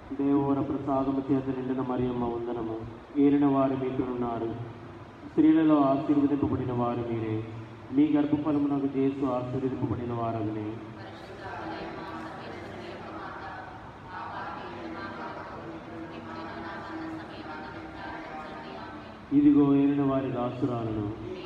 దేవోర ప్రసాదము చేత నిండిన మరియమ్మ వందనము ఏలిన వారు మీకున్నారు స్త్రీలలో ఆశీర్వదింపబడిన వారు మీరే మీ గర్భఫలమునకు చేస్తూ ఆశీర్వదింపబడిన వారగునే ఇదిగో ఏలిన వారి దాసురాలను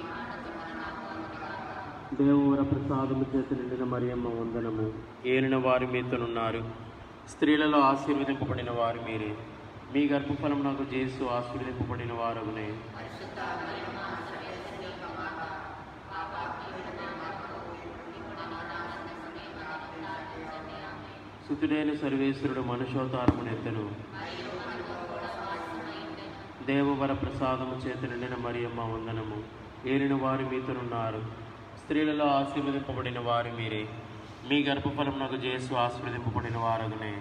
దేవవర ప్రసాదము చేత నిండిన మరియమ్మ వందనము ఏలిన వారు మీతోనున్నారు స్త్రీలలో ఆశీర్వదింపబడిన వారు మీరే మీ గర్భఫలం నాకు చేస్తూ ఆశీర్వదింపబడిన వారగునే సుతుడైన సర్వేశ్వరుడు మనుషోతారమునెత్తను దేవవర ప్రసాదము చేత నిండిన మరియమ్మ వందనము ఏలిన వారు మీతోనున్నారు స్త్రీలలో ఆశీర్వదింపబడిన వారు మీరే మీ గర్భఫలం నాకు చేసు ఆశీర్వదింపబడిన వారగునే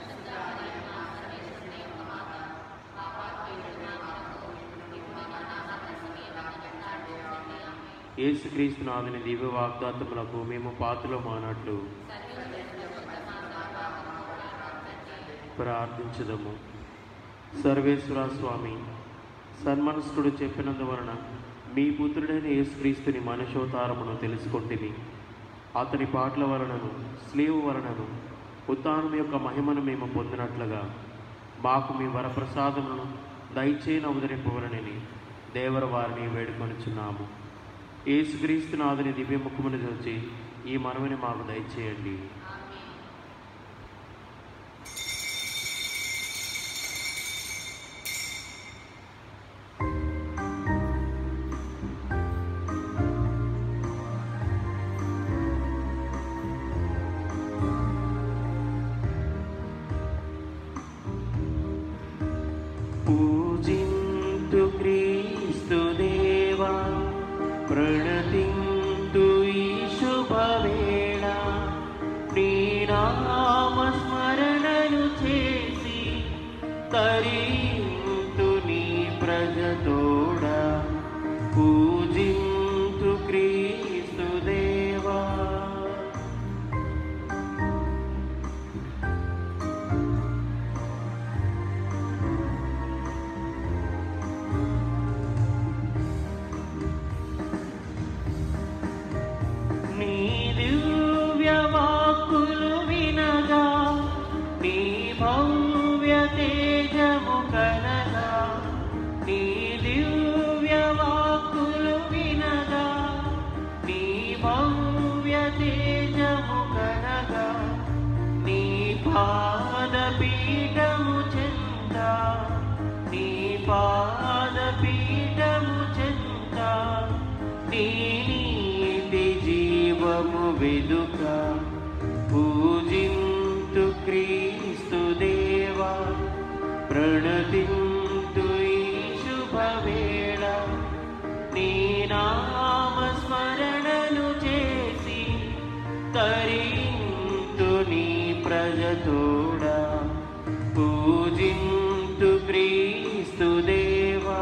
యేసుక్రీస్తు నాథుని దివ్య వాగ్దాతములకు మేము పాతులో మానట్లు ప్రార్థించదము సర్వేశ్వర స్వామి సన్మనస్కుడు చెప్పినందువలన మీ పుత్రుడైన యేసుక్రీస్తుని మనుషోతారమును తెలుసుకొంటివి అతని పాటల వలనను స్లీవ్ వలనను ఉత్తానం యొక్క మహిమను మేము పొందినట్లుగా మాకు మీ వరప్రసాదములను దయచేయని అవతరింపవలనని దేవర వారిని వేడుకొనుచున్నాము యేసుక్రీస్తు నాథుని దివ్యముఖమును చూచి ఈ మనవిని మాకు దయచేయండి పూజింతు క్రీస్తు దేవా ప్రణతింతు ఈ శుభవేళ నీ నామ స్మరణను చేసి తరింతు నీ ప్రజతోడా పూజింతు క్రీస్తు దేవా నీ దివ్య వాక్కులు వినగా నీ భవ్య తేజము కనగా నీ దివ్య వాక్కులు వినగా నీ భవ్య తేజము కనగా నీ పాద పీఠము చెంద నీ పాద పీఠము చెంద నీ నీతి జీవము వెదుక పూజింతు క్రీస్తు దేవా ప్రణతింతు ఈ శుభవేళ నీ నామ స్మరణను చేసి తరింతు నీ ప్రజతోడా పూజింతు క్రీస్తు దేవా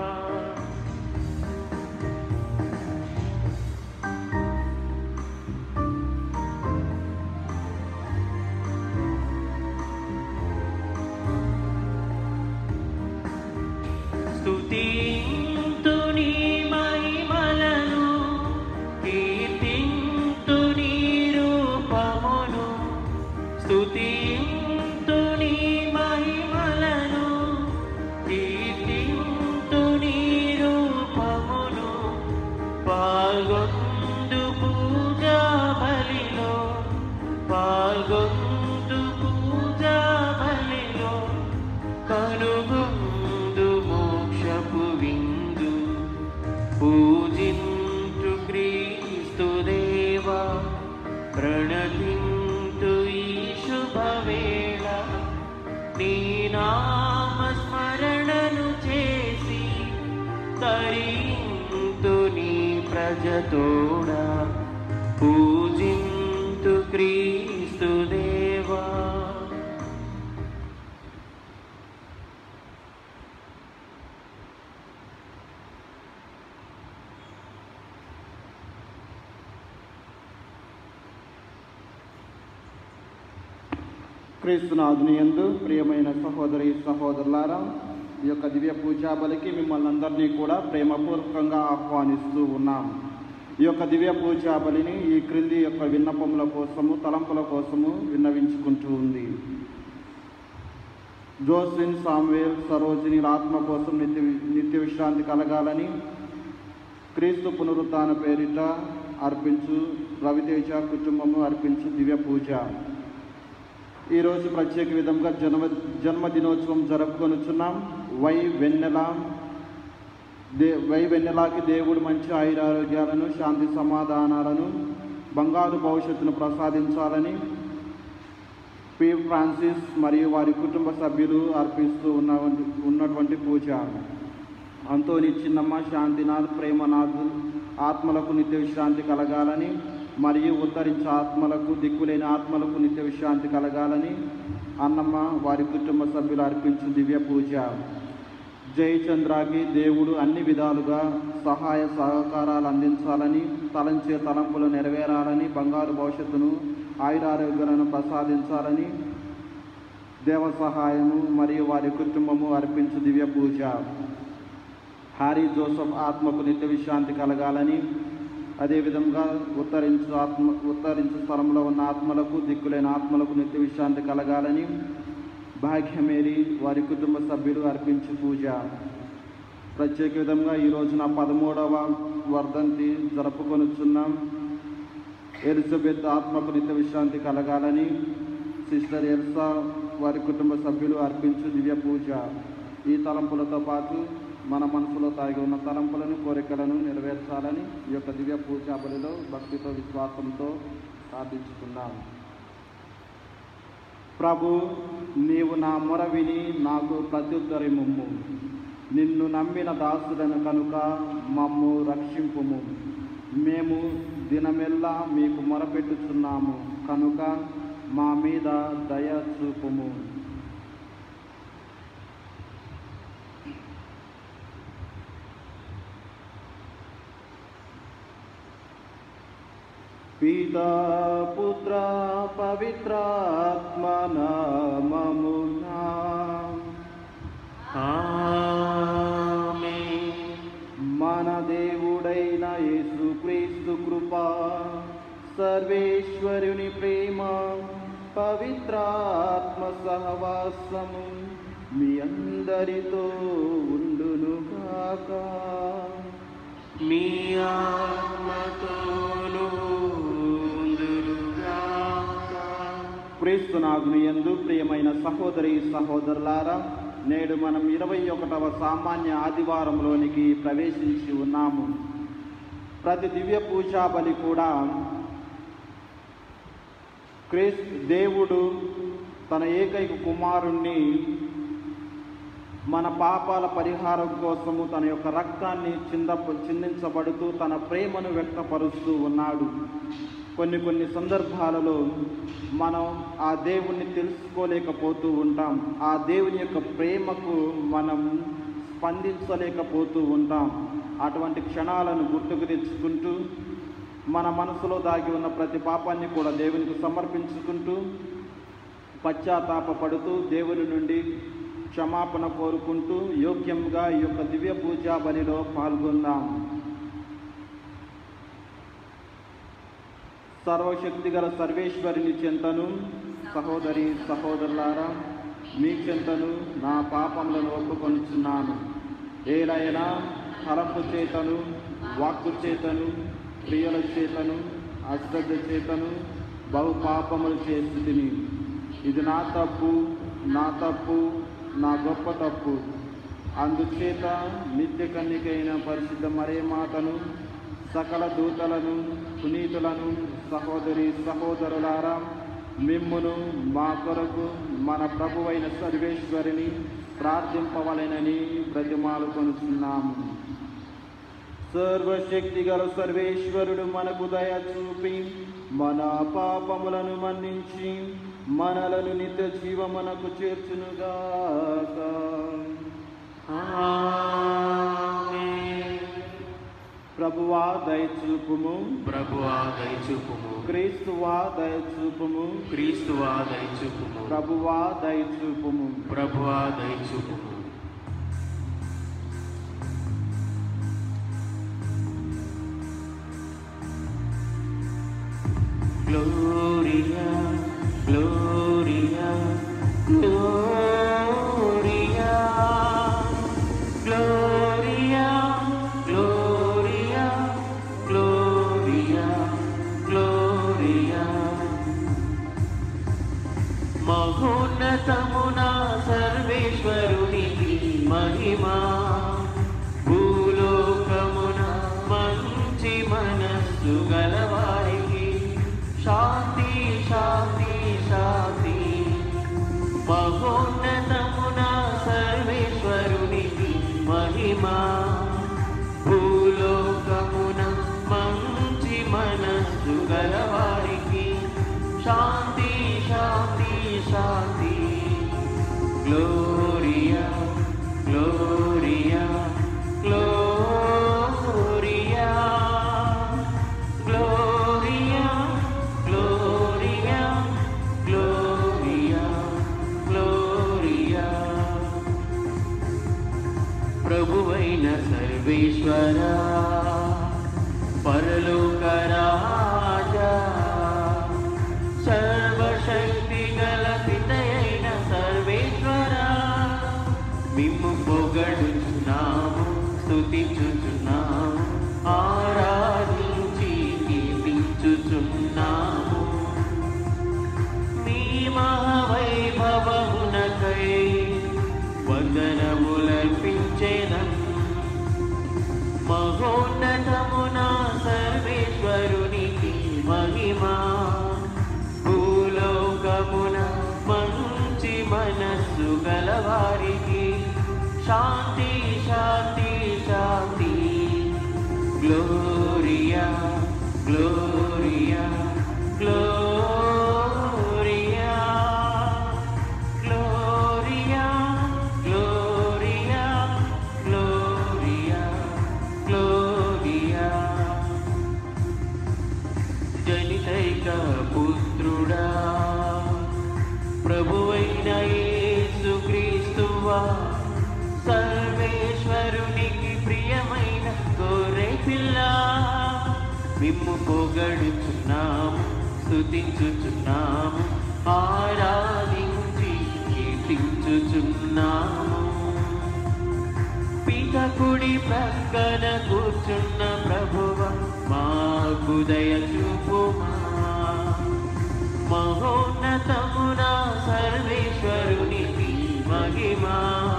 స్తుతింతు నీ మహిమలను కీర్తింతు నీ రూపమును స్తుతింతు నీ మహిమలను కీర్తింతు నీ రూపమును పాల్గొందు పూజా బలిలో పాల్గొందు పూజా బలిలో కనుగొందు మోక్షపు విందు పూజించు క్రీస్తు దేవా ప్రణతింతు ఈ శుభవేళ నీ నామ స్మరణను చేసి తరింతు నీ ప్రజతోడా పూజింతు క్రీస్తు దేవా క్రీస్తునాథుని యందు ప్రియమైన సహోదరి సహోదరులారా ఈ యొక్క దివ్య పూజా బలికి మిమ్మల్ని అందరినీ కూడా ప్రేమపూర్వకంగా ఆహ్వానిస్తూ ఉన్నాం ఈ యొక్క దివ్య పూజా బలిని ఈ క్రింది యొక్క విన్నపముల కోసము తలంపుల కోసము విన్నవించుకుంటూ ఉంది జోస్విన్ సామ్వేల్ సరోజిని ఆత్మ కోసం నిత్య నిత్య విశ్రాంతి కలగాలని క్రీస్తు పునరుత్థాన పేరిట అర్పించు రవితేజ కుటుంబము అర్పించు దివ్య పూజ ఈరోజు ప్రత్యేక విధంగా జన్మ జన్మదినోత్సవం జరుపుకొనుచున్నాం వై వెన్నెల దే వై వెన్నెలాకి దేవుడు మంచి ఆయురారోగ్యాలను శాంతి సమాధానాలను బంగారు భవిష్యత్తును ప్రసాదించాలని పి ఫ్రాన్సిస్ మరియు వారి కుటుంబ సభ్యులు అర్పిస్తూ ఉన్న ఉన్నటువంటి పూజ అంతోని చిన్నమ్మ శాంతినాథ్ ప్రేమనాథ్ ఆత్మలకు నిత్య విశ్రాంతి కలగాలని మరియు ఉద్ధరించే ఆత్మలకు దిక్కులేని ఆత్మలకు నిత్య విశ్రాంతి కలగాలని అన్నమ్మ వారి కుటుంబ సభ్యులు అర్పించు దివ్య పూజ జయచంద్రాకి దేవుడు అన్ని విధాలుగా సహాయ సహకారాలు అందించాలని తలంచే తలంపులు నెరవేరాలని బంగారు భవిష్యత్తును ఆయురారోగ్యాలను ప్రసాదించాలని దేవ సహాయము మరియు వారి కుటుంబము అర్పించు దివ్య పూజ హ్యారీ జోసఫ్ ఆత్మకు నిత్య విశ్రాంతి కలగాలని అదేవిధంగా ఉత్తరించు ఆత్మ ఉత్తరించు స్థలంలో ఉన్న ఆత్మలకు దిక్కులేని ఆత్మలకు నిత్య విశ్రాంతి కలగాలని భాగ్యమేరి వారి కుటుంబ సభ్యులు అర్పించు పూజ ప్రత్యేక విధంగా ఈ రోజున పదమూడవ వర్ధంతి జరుపుకొనుచున్నాం ఎలిజబెత్ ఆత్మకు నిత్య విశ్రాంతి కలగాలని సిస్టర్ ఎల్సా వారి కుటుంబ సభ్యులు అర్పించు దివ్య పూజ ఈ తలంపులతో పాటు మన మనసులో తాగి ఉన్న తలంపులను కోరికలను నెరవేర్చాలని ఈ యొక్క దివ్య పూజా బలిలో భక్తితో విశ్వాసంతో ప్రార్థించుకుందాం ప్రభు నీవు నా మొర విని నాకు ప్రత్యుత్తరముమ్ము నిన్ను నమ్మిన దాసులను కనుక మమ్ము రక్షింపుము మేము దినమెల్లా మీకు మొరపెట్టుచున్నాము కనుక మా మీద దయ చూపుము పితా పుత్ర పవిత్రాత్మ నామమునా ఆమేన్. మన దేవుడైన యేసుక్రీస్తు కృప సర్వేశ్వరుని ప్రేమ పవిత్రాత్మ సహవాసము మీ అందరితో ఉండునుగాక మీ ఆత్మతోనూ ఉందురుగాక. క్రీస్తునాథుని యందు ప్రియమైన సహోదరి సహోదరులారా నేడు మనం ఇరవై ఒకటవ సామాన్య ఆదివారంలోనికి ప్రవేశించి ఉన్నాము ప్రతి దివ్య పూజా బలి కూడా క్రీస్ దేవుడు తన ఏకైక కుమారుణ్ణి మన పాపాల పరిహారం కోసము తన యొక్క రక్తాన్ని చింద చిందించబడుతూ తన ప్రేమను వ్యక్తపరుస్తూ ఉన్నాడు కొన్ని కొన్ని సందర్భాలలో మనం ఆ దేవుణ్ణి తెలుసుకోలేకపోతూ ఉంటాం ఆ దేవుని యొక్క ప్రేమకు మనం స్పందించలేకపోతూ ఉంటాం అటువంటి క్షణాలను గుర్తుకు తెచ్చుకుంటూ మన మనసులో దాగి ఉన్న ప్రతి పాపాన్ని కూడా దేవునికి సమర్పించుకుంటూ పశ్చాత్తాపపడుతూ దేవుని నుండి క్షమాపణ కోరుకుంటూ యోగ్యంగా ఈ యొక్క దివ్య పూజా బలిలో పాల్గొందాం సర్వశక్తిగల సర్వేశ్వరుని చెంతను సహోదరి సహోదరులారా మీ చెంతను నా పాపములను ఒప్పుకొనుచున్నాను ఏలైనా తలపు చేతను వాక్కు చేతను క్రియల చేతను అశ్రద్ధ చేతను బహు పాపములు చేసి తిని ఇది నా తప్పు నా తప్పు నా గొప్ప తప్పు అందుచేత నిత్య కన్నికైన పరిశుద్ధ మరే మాతను సకల దూతలను పునీతులను సహోదరి సహోదరులారా మిమ్మును మా కొరకు మన ప్రభువైన సర్వేశ్వరిని ప్రార్థింపవలెనని బ్రతిమాలు కొనుచున్నాము సర్వశక్తి గల సర్వేశ్వరుడు మనకు దయ చూపి మన పాపములను మన్నించి మనలను నిత్య జీవమునకు చేర్చునుగాక ఆమేన్. ప్రభువా దయచూపుము ప్రభువా దయచూపుము క్రీస్తువా దయచూపుము క్రీస్తువా దయచూపుము ప్రభువా దయచూపుము ప్రభువా దయచూపుము Gloria, Gloria, Gloria, Gloria, Gloria, Gloria, Gloria. మహోన్నతమున సర్వేశ్వరునికి మహిమా భూలోకమున మంచి మనస్సు గలవారికి శాంతి శాంతి శాంతి మహోన్నతమున సర్వేశ్వరునికి మహిమా భూలోకమున మంచి మనస్సు గలవారికి శాంతి శాంతి శాంతి గ్లోరియా గ్లోరియా గ్లోరియా గ్లోరియా గ్లోరియా గ్లోరియా గ్లోరియా ప్రభువైన సర్వేశ్వర పరలోక రాజా సర్వశక్తి గల పితయైన సర్వేశ్వర మిమ్ము పొగడుచున్నాము స్తుతించుచున్నాము ఆరాధించి కీర్తించుచున్నాము మీ మహావైభవమునకై వందనములర్పించేదం మహోన్నతమున సర్వేశ్వరునికి మహిమా భూలోకమున మంచి మనస్సు గలవారికి శాంతి శాంతి శాంతి గ్లోరియా గ్లోరియా గ్లోరియా గ్లోరియా గ్లోరియా గ్లోరియా గ్లోరియా జనితైక పుత్రుడా ప్రభువైన యేసుక్రీస్తువా సర్వేశ్వరునికి ప్రియమైన గొర్రె పిల్ల మిమ్ము పొగడుచున్నాము స్తుతించుచున్నాము ఆరాధించి కీర్తించుచున్నాము పితకుడి ప్రక్కన కూర్చున్న ప్రభువ మాకు దయ చూపుమా మహోన్నతమున సర్వేశ్వరునికి మహిమా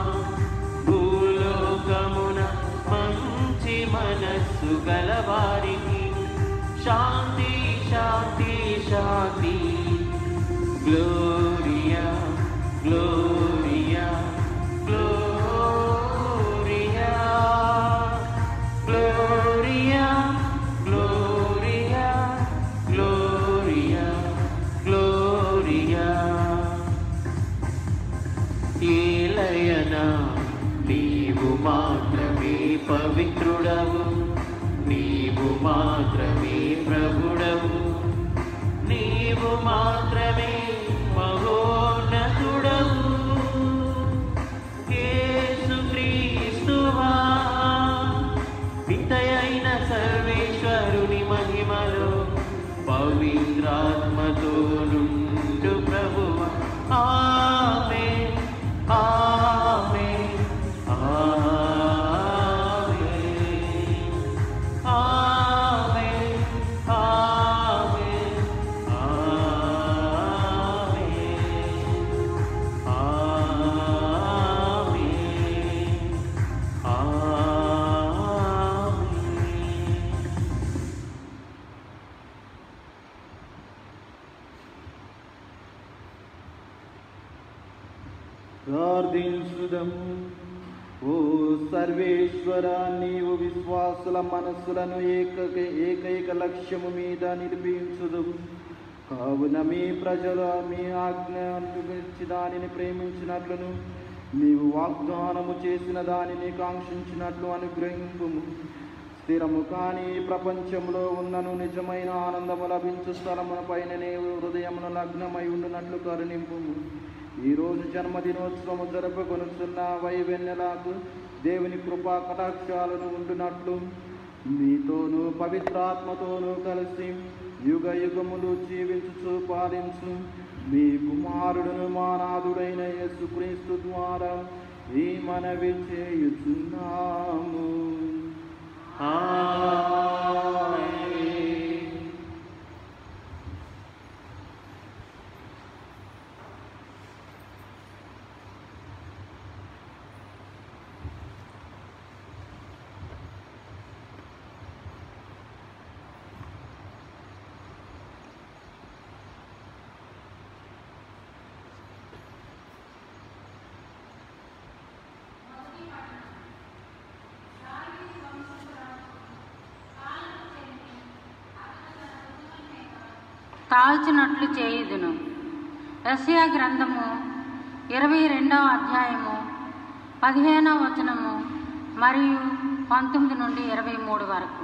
భూలోకమున మంచి మనస్సు గలవారికి శాంతి శాంతి శాంతి గ్లోరియా గ్లోరియా గ్లోరియా గ్లోరియా గ్లోరియా గ్లోరియా గ్లోరియా ఏలయనా నీవు మాత్రమే పవిత్రుడవు నీవు మాత్రమే ప్రభుడవు నీవు మాత్రమే మహోన్నతుడవు యేసుక్రీస్తువా పితయైన సర్వేశ్వరుని మహిమలో పవిత్రాత్మతో నుండు ప్రభువ ఆమె ఆమె ఆమె ఆమె ఆమె ఆమె ప్రార్థించుదము ఓ సర్వేశ్వర నీవు విశ్వాసుల మనస్సులను ఏకైక ఏకైక లక్ష్యము మీద నిర్మించుదు కావున మీ ప్రజలు మీ ఆజ్ఞ అనుసరించి దానిని ప్రేమించినట్లును నీవు వాగ్దానము చేసిన దానిని కాంక్షించినట్లు అనుగ్రహింపు స్థిరము కాని ప్రపంచంలో ఉన్నను నిజమైన ఆనందము లభించు స్థలమున పైన నీవు హృదయమును లగ్నమై ఉండునట్లు కరుణింపు ఈరోజు జన్మదినోత్సవము జరుపుకొనుచున్న వైవెన్నెలకు దేవుని కృపా కటాక్షాలను ఉండునట్లు మీతోనూ పవిత్రాత్మతోనూ కలిసి యుగ యుగములు జీవించుచు పాలించు మీ కుమారుడును మానాథుడైన యేసుక్రీస్తు ద్వారా ఈ మనవి చేయుచున్నాము ఆమేన్. కాల్చినట్లు చేయుదును రష్యా గ్రంథము ఇరవై రెండవ అధ్యాయము పదిహేనవ వచనము మరియు పంతొమ్మిది నుండి ఇరవై మూడు వరకు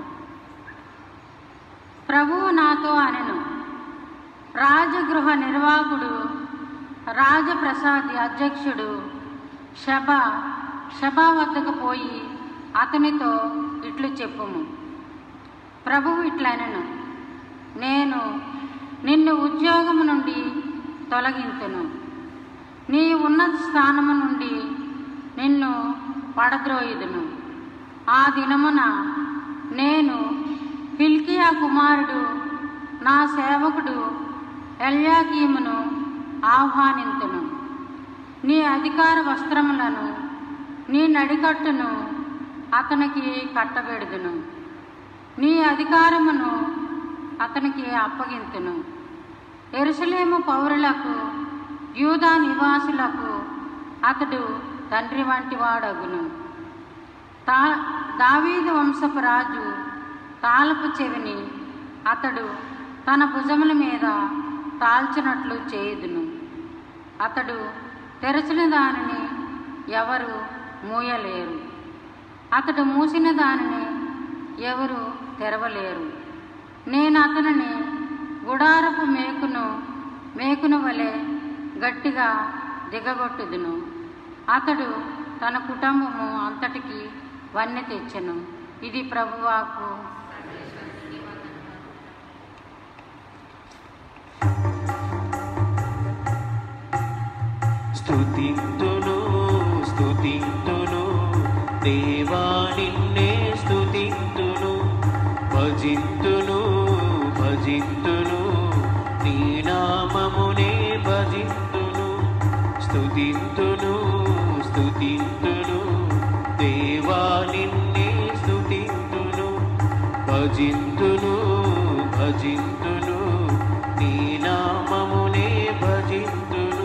ప్రభువు నాతో అనెను రాజగృహ నిర్వాహకుడు రాజప్రసాద్ అధ్యక్షుడు షబ షబా వద్దకు పోయి అతనితో ఇట్లు చెప్పుము ప్రభువు ఇట్లనెను నేను నిన్ను ఉద్యోగము నుండి తొలగింతును నీ ఉన్నత స్థానము నుండి నిన్ను పడద్రోయుదును ఆ దినమున నేను హిల్కియా కుమారుడు నా సేవకుడు ఎల్యాకీమును ఆహ్వానింతును నీ అధికార వస్త్రములను నీ నడికట్టును అతనికి కట్టబెడుదును నీ అధికారమును అతనికి అప్పగింతును ఎరుసలేము పౌరులకు యూదా నివాసులకు అతడు తండ్రి వంటి వాడగును తా దావీదు వంశపు రాజు తాళపు చెవిని అతడు తన భుజముల మీద తాల్చినట్లు చేయుదును అతడు తెరచిన దానిని ఎవరు మూయలేరు అతడు మూసిన దానిని ఎవరు తెరవలేరు నేను అతనిని గుడారపు మేకును మేకును వలె గట్టిగా దిగగొట్టుదును అతడు తన కుటుంబము అంతటికి వన్నె తెచ్చెను ఇది ప్రభువాకు స్తుతింతును స్తుతింతును దేవా నిన్నే స్తుతింతును భజింతును భజింతును నీ నామమునే భజింతును స్తుతింతును స్తుతింతును దేవా నిన్నే స్తుతింతును భజింతును భజింతును నీ నామమునే భజింతును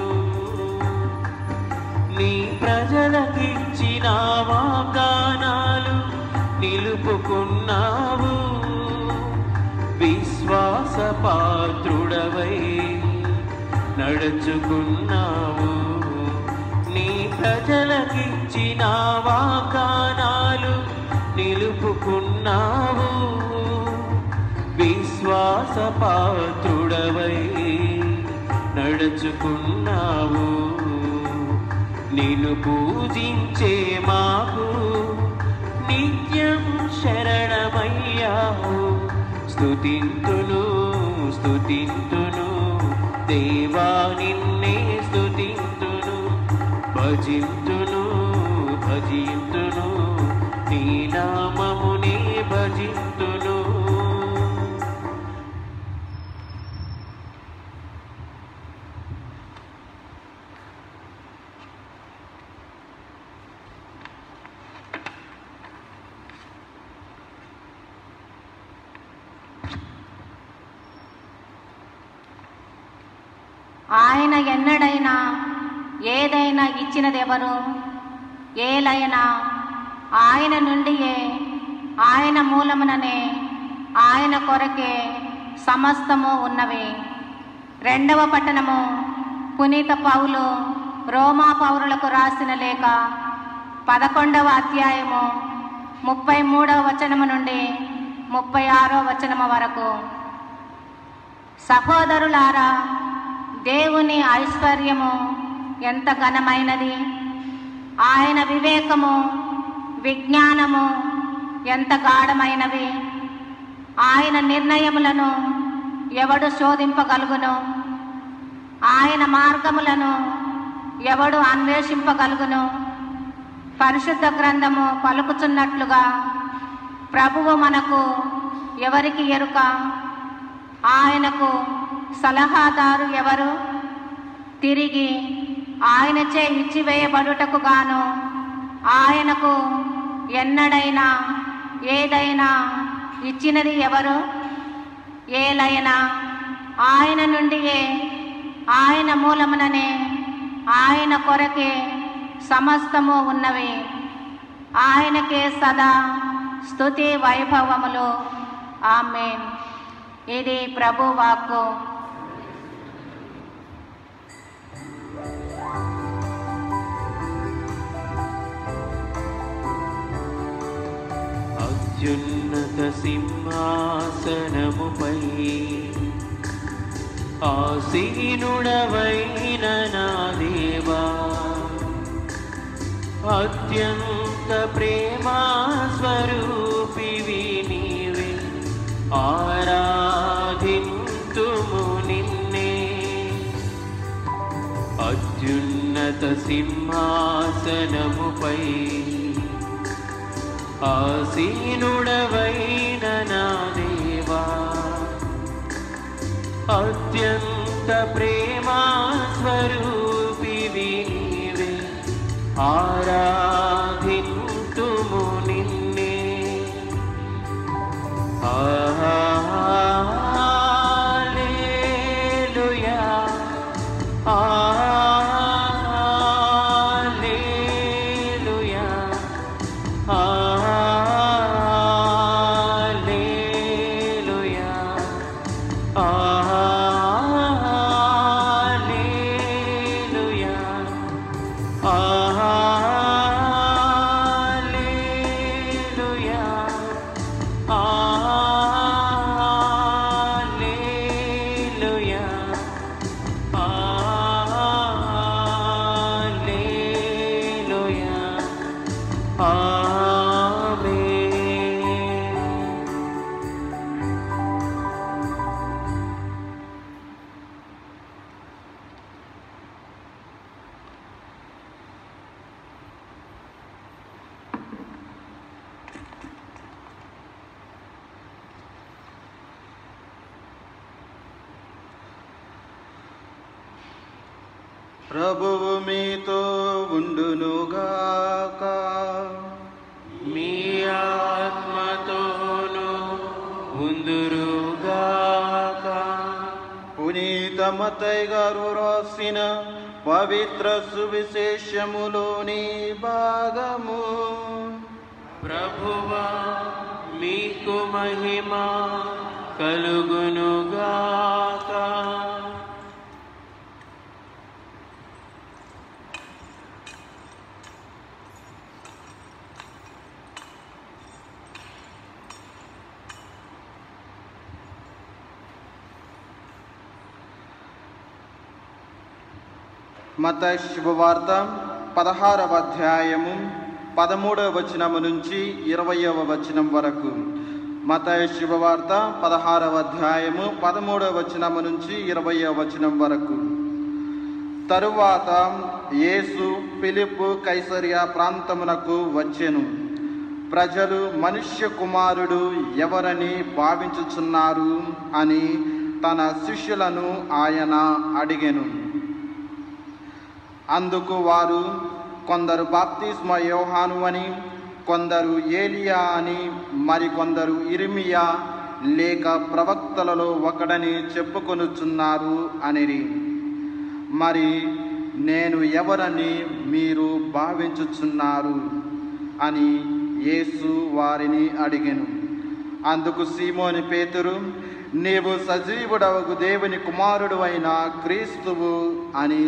నీ ప్రజలకిచ్చిన వాగ్దానాలు నిలుపుకున్నావు విశ్వాస పాత్రుడవై నడుచుకున్నావు నీ ప్రజలకిచ్చిన వాగ్దానాలు నిలుపుకున్నావు విశ్వాస పాత్రుడవై నడుచుకున్నావు నిన్ను పూజించే మాకు నిత్యం శరణమయ్యావు స్తుతింతును స్తుతింతును దేవా నిన్నే స్తుతింతును భజింతును భజింతును నీ నామమునే భజింతును ఆయన ఎన్నడైనా ఏదైనా ఇచ్చినదెవరు ఏలైనా ఆయన నుండియే ఆయన మూలముననే ఆయన కొరకే సమస్తము ఉన్నవి రెండవ పట్టణము పునీత పౌలు రోమా పౌరులకు రాసిన లేఖ పదకొండవ అధ్యాయము ముప్పై మూడవ వచనము నుండి ముప్పై ఆరో వచనము వరకు సహోదరులారా దేవుని ఐశ్వర్యము ఎంత ఘనమైనది ఆయన వివేకము విజ్ఞానము ఎంత గాఢమైనవి ఆయన నిర్ణయములను ఎవడు శోధింపగలుగును ఆయన మార్గములను ఎవడు అన్వేషింపగలుగును పరిశుద్ధ గ్రంథము పలుకుచున్నట్లుగా ప్రభువు మనకు ఎవరికి ఎరుక ఆయనకు సలహాదారు ఎవరు తిరిగి ఆయనచే ఇచ్చివేయబడుటకు గాను ఆయనకు ఎన్నడైనా ఏదైనా ఇచ్చినది ఎవరు ఏలైనా ఆయన నుండియే ఆయన మూలముననే ఆయన కొరకే సమస్తము ఉన్నవి ఆయనకే సదా స్తుతి వైభవములు ఆమెన్ ఇది ప్రభు వాక్కు అత్యున్నత సింహాసనముపై ఆసీనుడవైన నా దేవా అత్యంత ప్రేమా స్వరూపివి నీవే ఆరాధింతుము నిన్నే అత్యున్నత సింహాసనముపై ఆసీనుడవైన నా దేవా అత్యంత ప్రేమా స్వరూపివి నీవే ఆరాధింతుము నిన్నే హల్లెలూయా హల్లెలూయా హల్లెలూయా హల్లెలూయా హల్లెలూయా హల్లెలూయా హల్లెలూయా ఆమేన్ ప్రభువు మీతో ఉండునుగాక మీ ఆత్మతోను ఉందురుగాక పునీత మతయ్య గారు రాసిన పవిత్ర సువిశేషములోని భాగము ప్రభువా మీకు మహిమ కలుగునుగాక మత శుభవార్త పదహారవ అధ్యాయము పదమూడవ వచనము నుంచి ఇరవయవ వచనం వరకు మత శుభవార్త పదహారవ అధ్యాయము పదమూడవ వచనము నుంచి ఇరవయవ వచనం వరకు తరువాత యేసు ఫిలిప్పు కైసరియా ప్రాంతమునకు వచ్చెను ప్రజలు మనుష్య కుమారుడు ఎవరని భావించుచున్నారు అని తన శిష్యులను ఆయన అడిగెను అందుకు వారు కొందరు బాప్తిస్మ యోహాను అని కొందరు ఏలియా అని మరికొందరు ఇరిమియా లేక ప్రవక్తలలో ఒకడని చెప్పుకొనుచున్నారు అనిరి మరి నేను ఎవరని మీరు భావించుచున్నారు అని యేసు వారిని అడిగెను అందుకు సీమోని పేతురు నీవు సజీవుడవగు దేవుని కుమారుడు అయిన క్రీస్తువు అని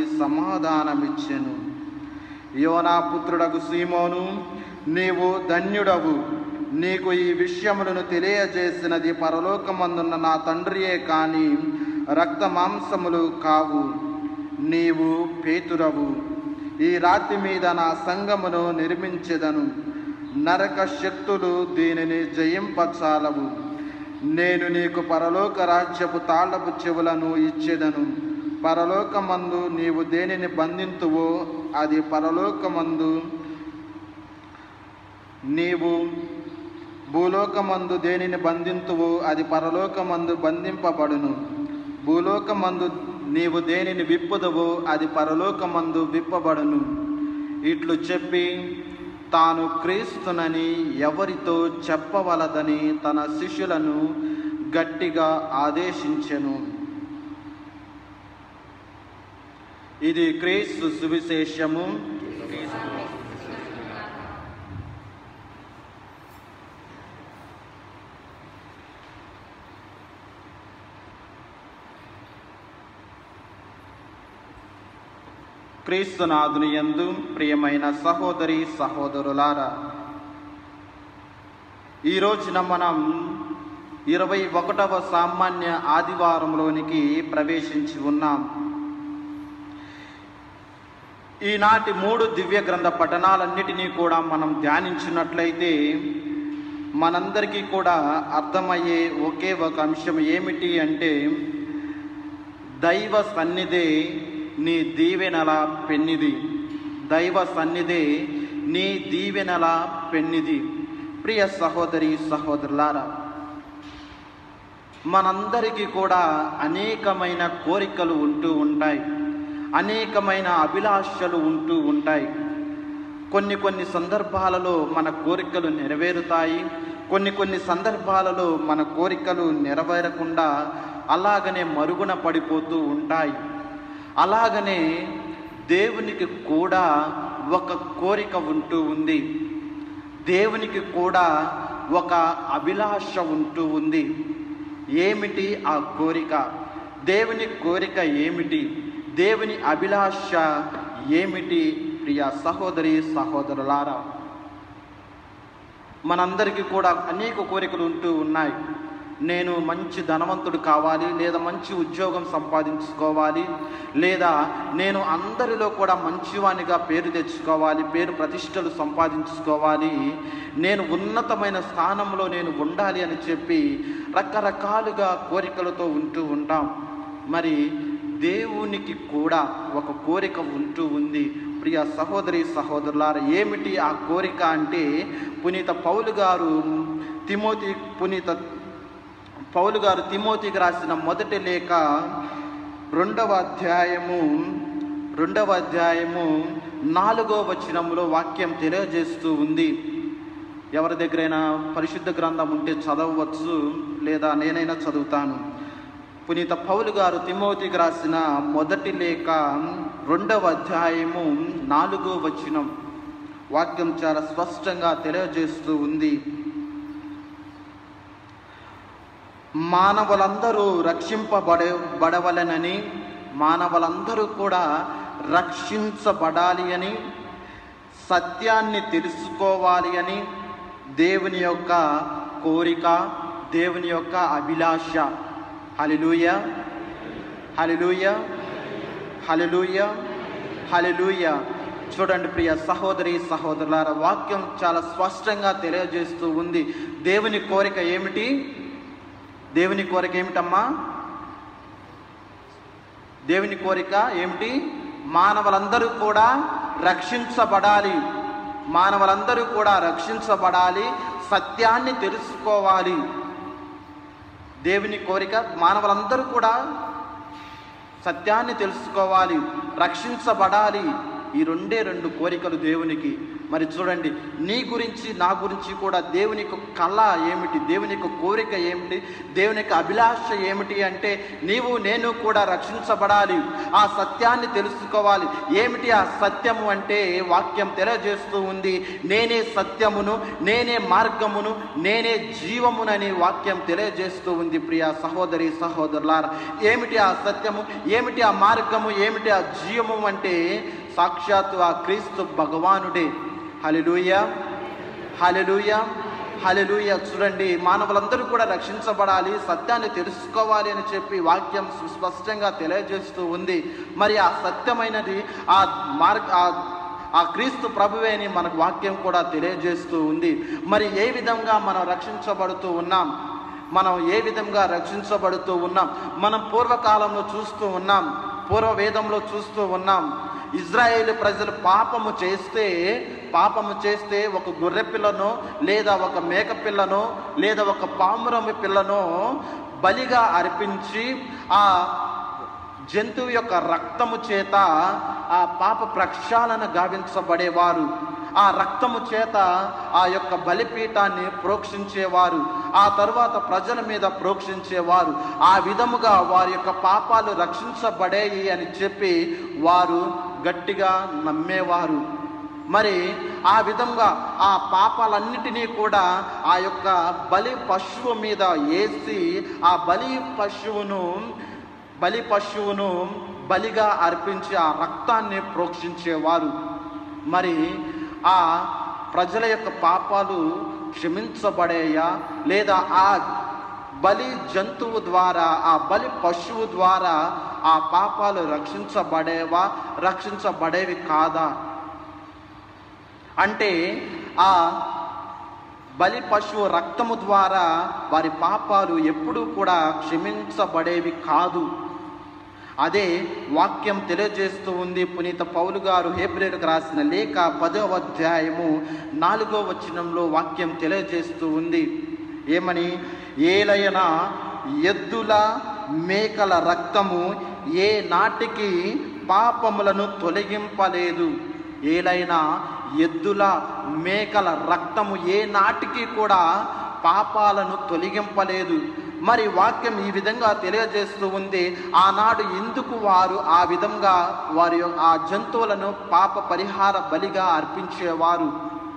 సమాధానమిచ్చెను యోనా పుత్రుడగు సీమోను నీవు ధన్యుడవు నీకు ఈ విషయములను తెలియజేసినది పరలోకమందున్న నా తండ్రియే కాని రక్త మాంసములు కావు నీవు పేతురవు ఈ రాతి మీద నా సంగమును నిర్మించెదను నరక శక్తులు దీనిని జయింపచాలవు నేను నీకు పరలోక రాజ్యపు తాళపు చెవులను ఇచ్చేదను పరలోకమందు నీవు దేనిని బంధింతువో అది పరలోకమందు నీవు భూలోకమందు దేనిని బంధింతువో అది పరలోకమందు బంధింపబడును భూలోకమందు నీవు దేనిని విప్పుదవో అది పరలోకమందు విప్పబడును ఇట్లు చెప్పి తాను క్రీస్తునని ఎవరితో చెప్పవలదని తన శిష్యులను గట్టిగా ఆదేశించెను ఇది క్రీస్తు సువిశేషము క్రీస్తునాథుని యందు ప్రియమైన సహోదరి సహోదరులారా ఈ రోజున మనం ఇరవై ఒకటవ సామాన్య ఆదివారంలోనికి ప్రవేశించి ఉన్నాం ఈనాటి మూడు దివ్య గ్రంథ పఠనాలన్నిటినీ కూడా మనం ధ్యానించినట్లయితే మనందరికీ కూడా అర్థమయ్యే ఒకే ఒక అంశం ఏమిటి అంటే దైవ సన్నిధే నీ దీవెనల పెన్నిది దైవ సన్నిధే నీ దీవెనల పెన్నిది ప్రియ సహోదరి సహోదరులారా మనందరికీ కూడా అనేకమైన కోరికలు ఉంటూ ఉంటాయి అనేకమైన అభిలాషలు ఉంటూ ఉంటాయి కొన్ని కొన్ని సందర్భాలలో మన కోరికలు నెరవేరుతాయి కొన్ని కొన్ని సందర్భాలలో మన కోరికలు నెరవేరకుండా అలాగనే మరుగున పడిపోతూ ఉంటాయి అలాగనే దేవునికి కూడా ఒక కోరిక ఉంటూ ఉంది దేవునికి కూడా ఒక అభిలాష ఉంటూ ఉంది ఏమిటి ఆ కోరిక దేవుని కోరిక ఏమిటి దేవుని అభిలాష ఏమిటి ప్రియ సహోదరి సహోదరులారా మనందరికీ కూడా అనేక కోరికలు ఉంటూ ఉన్నాయి నేను మంచి ధనవంతుడు కావాలి లేదా మంచి ఉద్యోగం సంపాదించుకోవాలి లేదా నేను అందరిలో కూడా మంచివానిగా పేరు తెచ్చుకోవాలి పేరు ప్రతిష్టలు సంపాదించుకోవాలి నేను ఉన్నతమైన స్థానంలో నేను ఉండాలి అని చెప్పి రకరకాలుగా కోరికలతో ఉంటూ ఉంటాం మరి దేవునికి కూడా ఒక కోరిక ఉంటూ ఉంది ప్రియ సహోదరి సహోదరులారా ఏమిటి ఆ కోరిక అంటే పునీత పౌలు గారు తిమోతి పునీత పౌలు గారు తిమోతికి రాసిన మొదటి లేఖ రెండవ అధ్యాయము రెండవ అధ్యాయము నాలుగో వచనంలో వాక్యం తెలియజేస్తూ ఉంది ఎవరి దగ్గరైనా పరిశుద్ధ గ్రంథం ఉంటే చదవవచ్చు లేదా నేనైనా చదువుతాను పునీత పౌలు గారు తిమోతికి రాసిన మొదటి లేఖ రెండవ అధ్యాయము నాలుగో వచనం వాక్యం చాలా స్పష్టంగా తెలియజేస్తూ ఉంది మానవులందరూ రక్షింపబడ బడవలనని మానవులందరూ కూడా రక్షించబడాలి అని సత్యాన్ని తెలుసుకోవాలి అని దేవుని యొక్క కోరిక దేవుని యొక్క అభిలాష హలిలూయ హలిలూయ హలిలూయ హలిలూయ చూడండి ప్రియ సహోదరి సహోదరులారా వాక్యం చాలా స్పష్టంగా తెలియజేస్తూ ఉంది దేవుని కోరిక ఏమిటి దేవుని కోరిక ఏమిటమ్మా దేవుని కోరిక ఏమిటి మానవులందరూ కూడా రక్షించబడాలి మానవులందరూ కూడా రక్షించబడాలి సత్యాన్ని తెలుసుకోవాలి దేవుని కోరిక మానవులందరూ కూడా సత్యాన్ని తెలుసుకోవాలి రక్షించబడాలి ఈ రెండే రెండు కోరికలు దేవునికి మరి చూడండి నీ గురించి నా గురించి కూడా దేవుని యొక్క కళ ఏమిటి దేవుని యొక్క కోరిక ఏమిటి దేవుని యొక్క అభిలాష ఏమిటి అంటే నీవు నేను కూడా రక్షించబడాలి ఆ సత్యాన్ని తెలుసుకోవాలి ఏమిటి ఆ సత్యము అంటే వాక్యం తెలియజేస్తూ ఉంది నేనే సత్యమును నేనే మార్గమును నేనే జీవమునని వాక్యం తెలియజేస్తూ ఉంది ప్రియ సహోదరి సహోదరులారా ఏమిటి ఆ సత్యము ఏమిటి ఆ మార్గము ఏమిటి ఆ జీవము అంటే సాక్షాత్తు ఆ క్రీస్తు భగవానుడే హలెలూయ హలెలూయ హలెలూయ చూడండి మానవులందరూ కూడా రక్షించబడాలి సత్యాన్ని తెలుసుకోవాలి అని చెప్పి వాక్యం సుస్పష్టంగా తెలియజేస్తూ ఉంది మరి ఆ సత్యమైనది ఆ మార్గ ఆ- ఆ క్రీస్తు ప్రభువే అని మనకు వాక్యం కూడా తెలియజేస్తూ ఉంది మరి ఏ విధంగా మనం రక్షించబడుతూ ఉన్నాం మనం ఏ విధంగా రక్షించబడుతూ ఉన్నాం మనం పూర్వకాలంలో చూస్తూ ఉన్నాం పూర్వ వేదంలో చూస్తూ ఉన్నాం ఇజ్రాయేల్ ప్రజలు పాపము చేస్తే పాపము చేస్తే ఒక గొర్రె పిల్లను లేదా ఒక మేక పిల్లను లేదా ఒక పామురమి పిల్లను బలిగా అర్పించి ఆ జంతువు యొక్క రక్తము చేత ఆ పాప ప్రక్షాళన గావించబడేవారు ఆ రక్తము చేత ఆ యొక్క బలిపీఠాన్ని ప్రోక్షించేవారు ఆ తరువాత ప్రజల మీద ప్రోక్షించేవారు ఆ విధముగా వారి యొక్క పాపాలు రక్షించబడేయి అని చెప్పి వారు గట్టిగా నమ్మేవారు మరి ఆ విధంగా ఆ పాపాలన్నిటినీ కూడా ఆ యొక్క బలి పశువు మీద వేసి ఆ బలి పశువును బలి పశువును బలిగా అర్పించి ఆ రక్తాన్ని ప్రోక్షించేవారు మరి ఆ ప్రజల యొక్క పాపాలు క్షమించబడేయా లేదా ఆ బలి జంతువు ద్వారా ఆ బలి పశువు ద్వారా ఆ పాపాలు రక్షించబడేవా రక్షించబడేవి కాదా అంటే ఆ బలి పశువు రక్తము ద్వారా వారి పాపాలు ఎప్పుడూ కూడా క్షమించబడేవి కాదు అదే వాక్యం తెలియజేస్తూ ఉంది పునీత పౌలు గారు హేబ్రేలకు రాసిన లేఖ పదవ అధ్యాయము నాలుగో వచనంలో వాక్యం తెలియజేస్తూ ఉంది ఏమని ఏలయన ఎద్దుల మేకల రక్తము ఏ నాటికి పాపములను తొలగింపలేదు ఏలైనా ఎద్దుల మేకల రక్తము ఏ నాటికి కూడా పాపాలను తొలగింపలేదు మరి వాక్యం ఈ విధంగా తెలియజేస్తూ ఉంది ఆనాడు ఎందుకు వారు ఆ విధంగా వారి యొక్క- ఆ జంతువులను పాప పరిహార బలిగా అర్పించేవారు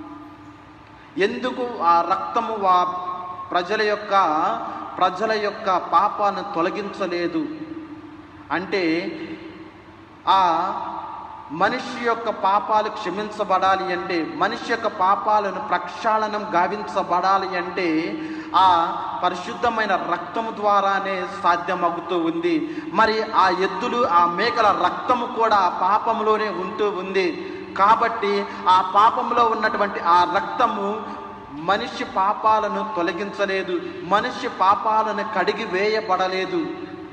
ఎందుకు ఆ రక్తము వా ప్రజల యొక్క ప్రజల యొక్క పాపాన్ని తొలగించలేదు అంటే ఆ మనిషి యొక్క పాపాలు క్షమించబడాలి అంటే మనిషి యొక్క పాపాలను ప్రక్షాళనం గావించబడాలి అంటే ఆ పరిశుద్ధమైన రక్తము ద్వారానే సాధ్యమవుతూ ఉంది మరి ఆ ఎద్దులు ఆ మేకల రక్తము కూడా ఆ పాపంలోనే ఉంటూ ఉంది కాబట్టి ఆ పాపంలో ఉన్నటువంటి ఆ రక్తము మనిషి పాపాలను తొలగించలేదు మనిషి పాపాలను కడిగి వేయబడలేదు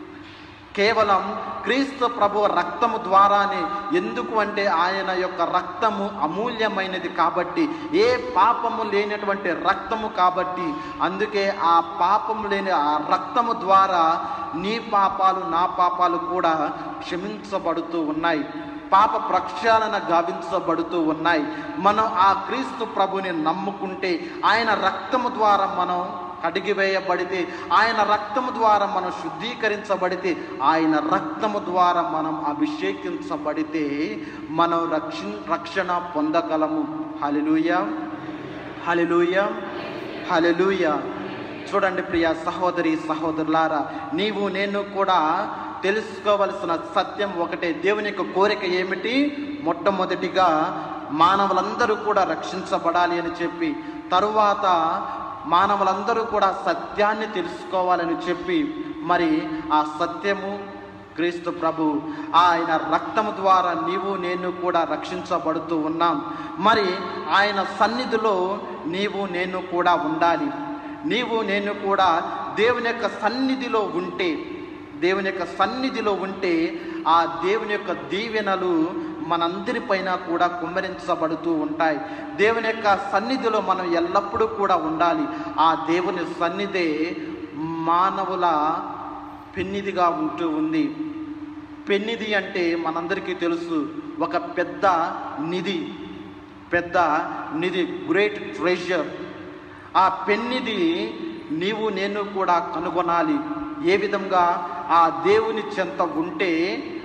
కేవలం క్రీస్తు ప్రభు రక్తము ద్వారానే ఎందుకు అంటే ఆయన యొక్క రక్తము అమూల్యమైనది కాబట్టి ఏ పాపము లేనటువంటి రక్తము కాబట్టి అందుకే ఆ పాపము లేని ఆ రక్తము ద్వారా నీ పాపాలు నా పాపాలు కూడా క్షమించబడుతూ ఉన్నాయి పాప ప్రక్షాళన గావించబడుతూ ఉన్నాయి మనం ఆ క్రీస్తు ప్రభుని నమ్ముకుంటే ఆయన రక్తము ద్వారా మనం కడిగివేయబడితే ఆయన రక్తము ద్వారా మనం శుద్ధీకరించబడితే ఆయన రక్తము ద్వారా మనం అభిషేకించబడితే మనం రక్ష రక్షణ పొందగలము హలిలూయ హలిలూయ హలిలూయ చూడండి ప్రియ సహోదరి సహోదరులారా నీవు నేను కూడా తెలుసుకోవలసిన సత్యం ఒకటే దేవుని యొక్క కోరిక ఏమిటి మొట్టమొదటిగా మానవులందరూ కూడా రక్షించబడాలి అని చెప్పి తరువాత మానవులందరూ కూడా సత్యాన్ని తెలుసుకోవాలని చెప్పి మరి ఆ సత్యము క్రీస్తు ప్రభు ఆయన రక్తము ద్వారా నీవు నేను కూడా రక్షించబడుతూ ఉన్నాం మరి ఆయన సన్నిధిలో నీవు నేను కూడా ఉండాలి నీవు నేను కూడా దేవుని యొక్క సన్నిధిలో ఉంటే దేవుని యొక్క సన్నిధిలో ఉంటే ఆ దేవుని యొక్క దీవెనలు మనందరిపైన కూడా కుమ్మరించబడుతూ ఉంటాయి దేవుని యొక్క సన్నిధిలో మనం ఎల్లప్పుడూ కూడా ఉండాలి ఆ దేవుని సన్నిధే మానవుల పెన్నిదిగా ఉంటూ ఉంది పెన్నిది అంటే మనందరికీ తెలుసు ఒక పెద్ద నిధి పెద్ద నిధి గ్రేట్ ట్రెజర్ ఆ పెన్నిది నీవు నేను కూడా కనుగొనాలి ఏ విధంగా ఆ దేవుని చెంత ఉంటే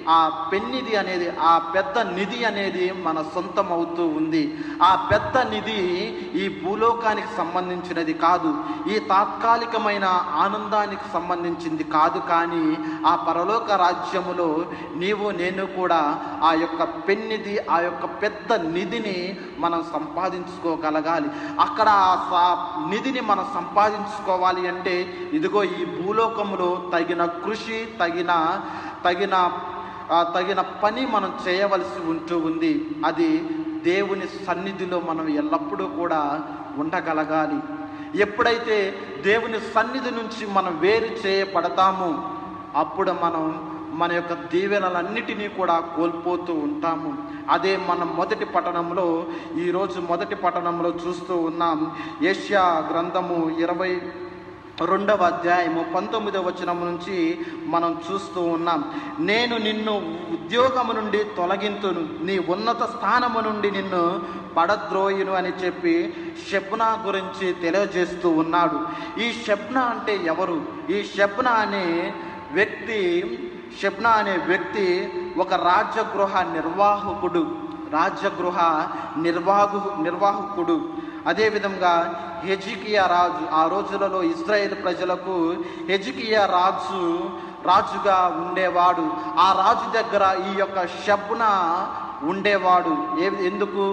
ఆ పెన్నిధి అనేది ఆ పెద్ద నిధి అనేది మన సొంతం అవుతూ ఉంది ఆ పెద్ద నిధి ఈ భూలోకానికి సంబంధించినది కాదు ఈ తాత్కాలికమైన ఆనందానికి సంబంధించింది కాదు కానీ ఆ పరలోక రాజ్యములో నీవు నేను కూడా ఆ యొక్క పెన్నిధి ఆ యొక్క పెద్ద నిధిని మనం సంపాదించుకోగలగాలి అక్కడ ఆ సా- నిధిని మనం సంపాదించుకోవాలి అంటే ఇదిగో ఈ భూలోకములో తగిన కృషి తగిన తగిన ఆ, తగిన పని మనం చేయవలసి ఉంటూ ఉంది అది దేవుని సన్నిధిలో మనం ఎల్లప్పుడూ కూడా ఉండగలగాలి ఎప్పుడైతే దేవుని సన్నిధి నుంచి మనం వేరు చేయబడతామో అప్పుడు మనం మన యొక్క దీవెనలన్నిటినీ కూడా కోల్పోతూ ఉంటాము అదే మనం మొదటి పట్టణంలో ఈరోజు మొదటి పట్టణంలో చూస్తూ ఉన్నాం ఏష్యా గ్రంథము ఇరవై రెండవ అధ్యాయము పంతొమ్మిదవ వచనం నుంచి మనం చూస్తూ ఉన్నాం నేను నిన్ను ఉద్యోగము నుండి తొలగింతును నీ ఉన్నత స్థానము నుండి నిన్ను పడద్రోయును అని చెప్పి షెబ్నా గురించి తెలియజేస్తూ ఉన్నాడు ఈ షెబ్నా అంటే ఎవరు ఈ షెబ్నా అనే వ్యక్తి షెబ్నా అనే వ్యక్తి ఒక రాజగృహ నిర్వాహకుడు రాజగృహ నిర్వాహకు నిర్వాహకుడు అదేవిధంగా హెజికియా రాజు ఆ రోజులలో ఇజ్రాయేల్ ప్రజలకు హెజికియా రాజు రాజుగా ఉండేవాడు ఆ రాజు దగ్గర ఈ యొక్క షబ్న ఉండేవాడు ఏ ఎందుకు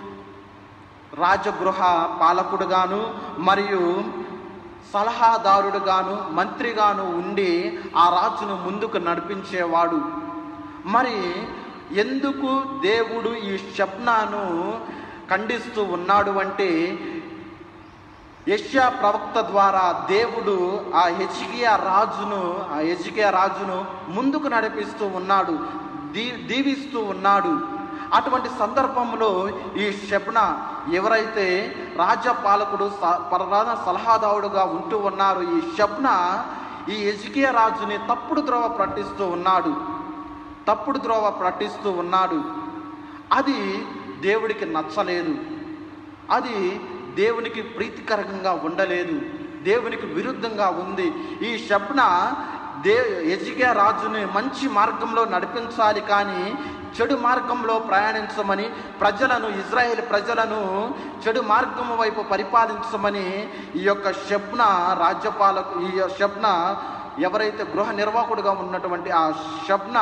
రాజగృహ పాలకుడుగాను మరియు సలహాదారుడుగాను మంత్రిగాను ఉండి ఆ రాజును ముందుకు నడిపించేవాడు మరి ఎందుకు దేవుడు ఈ శబ్నాను ఖండిస్తూ ఉన్నాడు అంటే యష్యా ప్రవక్త ద్వారా దేవుడు ఆ హెచ్కియా రాజును ఆ హెచ్కియా రాజును ముందుకు నడిపిస్తూ ఉన్నాడు దీ దీవిస్తూ ఉన్నాడు అటువంటి సందర్భంలో ఈ శబ్న ఎవరైతే రాజ్యపాలకుడు స- ప్రధాన సలహాదారుడుగా ఉంటూ ఉన్నారు ఈ శబ్న ఈ ఎజికియా రాజుని తప్పుడు ద్రోవ పట్టిస్తూ ఉన్నాడు తప్పుడు ద్రోవ పట్టిస్తూ ఉన్నాడు అది దేవుడికి నచ్చలేదు అది దేవునికి ప్రీతికరంగా ఉండలేదు దేవునికి విరుద్ధంగా ఉంది ఈ శబ్న దే ఎజిగా రాజుని మంచి మార్గంలో నడిపించాలి కానీ చెడు మార్గంలో ప్రయాణించమని ప్రజలను ఇజ్రాయేల్ ప్రజలను చెడు మార్గం వైపు పరిపాలించమని ఈ యొక్క శబ్న రాజ్యపాలకు ఈ శబ్న ఎవరైతే గృహ నిర్వాహకుడుగా ఉన్నటువంటి ఆ శబ్న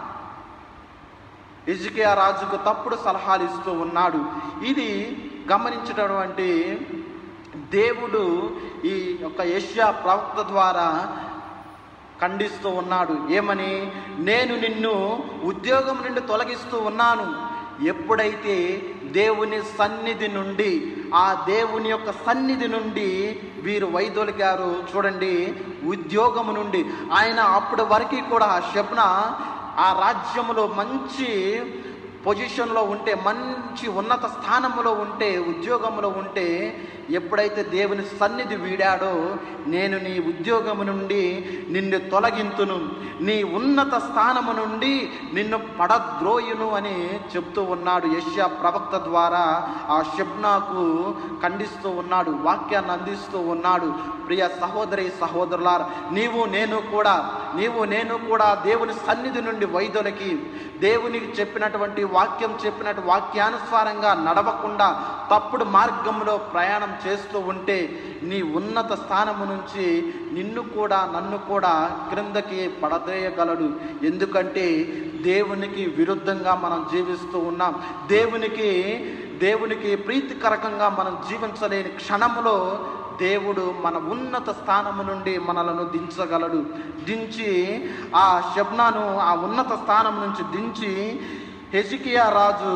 ఇజికియా రాజుకు తప్పుడు సలహాలు ఇస్తూ ఉన్నాడు ఇది గమనించినటువంటి దేవుడు ఈ యొక్క ఏషియా ప్రవక్త ద్వారా ఖండిస్తూ ఉన్నాడు ఏమని నేను నిన్ను ఉద్యోగం నుండి తొలగిస్తూ ఉన్నాను ఎప్పుడైతే దేవుని సన్నిధి నుండి ఆ దేవుని యొక్క సన్నిధి నుండి వీరు వైదొలిగారు చూడండి ఉద్యోగము నుండి ఆయన అప్పటి వరకు కూడా శబ్న ఆ రాజ్యములో మంచి పొజిషన్లో ఉంటే మంచి ఉన్నత స్థానంలో ఉంటే ఉద్యోగంలో ఉంటే ఎప్పుడైతే దేవుని సన్నిధి వీడాడో నేను నీ ఉద్యోగము నుండి నిన్ను తొలగింతును నీ ఉన్నత స్థానము నుండి నిన్ను పడద్రోయును అని చెప్తూ ఉన్నాడు యష్యా ప్రవక్త ద్వారా ఆ షబ్నాకు ఖండిస్తూ ఉన్నాడు వాక్యాన్ని అందిస్తూ ఉన్నాడు ప్రియ సహోదరి సహోదరులారా నీవు నేను కూడా నీవు నేను కూడా దేవుని సన్నిధి నుండి వైదొలకి దేవునికి చెప్పినటువంటి వాక్యం చెప్పినట్టు వాక్యానుసారంగా నడవకుండా తప్పుడు మార్గంలో ప్రయాణం చేస్తూ ఉంటే నీ ఉన్నత స్థానము నుంచి నిన్ను కూడా నన్ను కూడా క్రిందకి పడదేయగలడు ఎందుకంటే దేవునికి విరుద్ధంగా మనం జీవిస్తూ ఉన్నాం దేవునికి దేవునికి ప్రీతికరకంగా మనం జీవించలేని క్షణంలో దేవుడు మన ఉన్నత స్థానము నుండి మనలను దించగలడు దించి ఆ శబ్నాను ఆ ఉన్నత స్థానం నుంచి దించి హెజికియా రాజు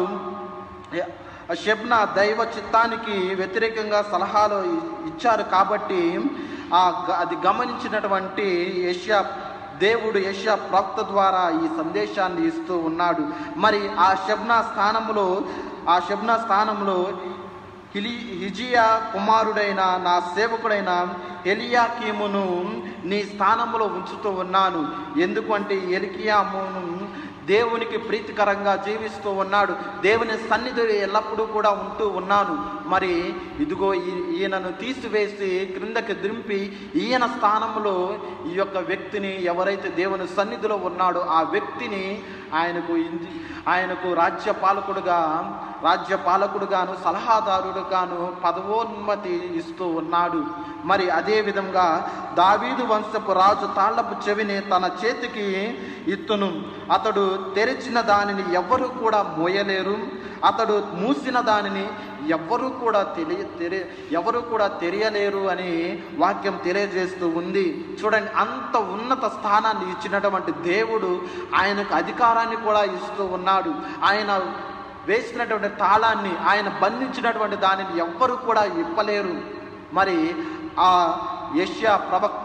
షెబ్న దైవ చిత్తానికి వ్యతిరేకంగా సలహాలు ఇ- ఇచ్చారు కాబట్టి ఆ గ- అది గమనించినటువంటి యష్యా దేవుడు యష్యా ప్రవక్త ద్వారా ఈ సందేశాన్ని ఇస్తూ ఉన్నాడు మరి ఆ షబ్నా స్థానంలో ఆ షబ్నా స్థానంలో హిలి హిజియా కుమారుడైన నా సేవకుడైన ఎలియాకీమును నీ స్థానంలో ఉంచుతూ ఉన్నాను ఎందుకంటే ఎలికియామును దేవునికి ప్రీతికరంగా జీవిస్తూ ఉన్నాడు దేవుని సన్నిధి ఎల్లప్పుడూ కూడా ఉంటూ ఉన్నాను మరి ఇదిగో ఈ- ఈయనను తీసివేసి క్రిందకి దింపి ఈయన స్థానంలో ఈ యొక్క వ్యక్తిని ఎవరైతే దేవుని సన్నిధిలో ఉన్నాడో ఆ వ్యక్తిని ఆయనకు ఇంది ఆయనకు రాజ్య పాలకుడుగా రాజ్య పాలకుడుగాను సలహాదారుడుగాను పదవోన్నతి ఇస్తూ ఉన్నాడు మరి అదే విధంగా దావీదు వంశపు రాజు తాళ్లపు చెవిని తన చేతికి ఇత్తును అతడు తెరిచిన దానిని ఎవ్వరు కూడా మోయలేరు అతడు మూసిన దానిని ఎవ్వరూ కూడా తెలియ తెరి ఎవరు కూడా తెలియలేరు అని వాక్యం తెలియజేస్తూ ఉంది చూడండి అంత ఉన్నత స్థానాన్ని ఇచ్చినటువంటి దేవుడు ఆయనకు అధికారాన్ని కూడా ఇస్తూ ఉన్నాడు ఆయన వేసినటువంటి తాళాన్ని ఆయన బంధించినటువంటి దానిని ఎవ్వరు కూడా ఇప్పలేరు మరి ఆ యష్యా ప్రవక్త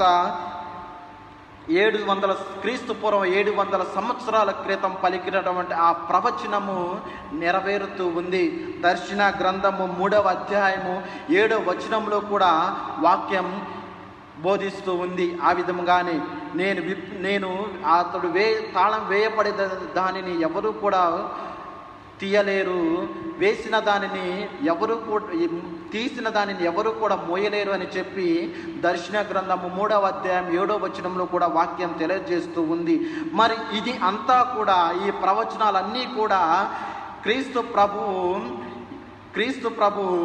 ఏడు వందల క్రీస్తు పూర్వం ఏడు వందల సంవత్సరాల క్రితం పలికినటువంటి ఆ ప్రవచనము నెరవేరుతూ ఉంది దర్శన గ్రంథము మూడవ అధ్యాయము ఏడవ వచనంలో కూడా వాక్యం బోధిస్తూ ఉంది ఆ విధముగానే నేను విప్ నేను అతడు వే తాళం వేయబడే దానిని ఎవరు కూడా తీయలేరు వేసిన దానిని ఎవరు కూడా తీసిన దానిని ఎవరు కూడా మోయలేరు అని చెప్పి దర్శన గ్రంథము మూడవ అధ్యాయం ఏడవ వచనంలో కూడా వాక్యం తెలియజేస్తూ ఉంది మరి ఇది అంతా కూడా ఈ ప్రవచనాలన్నీ కూడా క్రీస్తు ప్రభువు క్రీస్తు ప్రభువు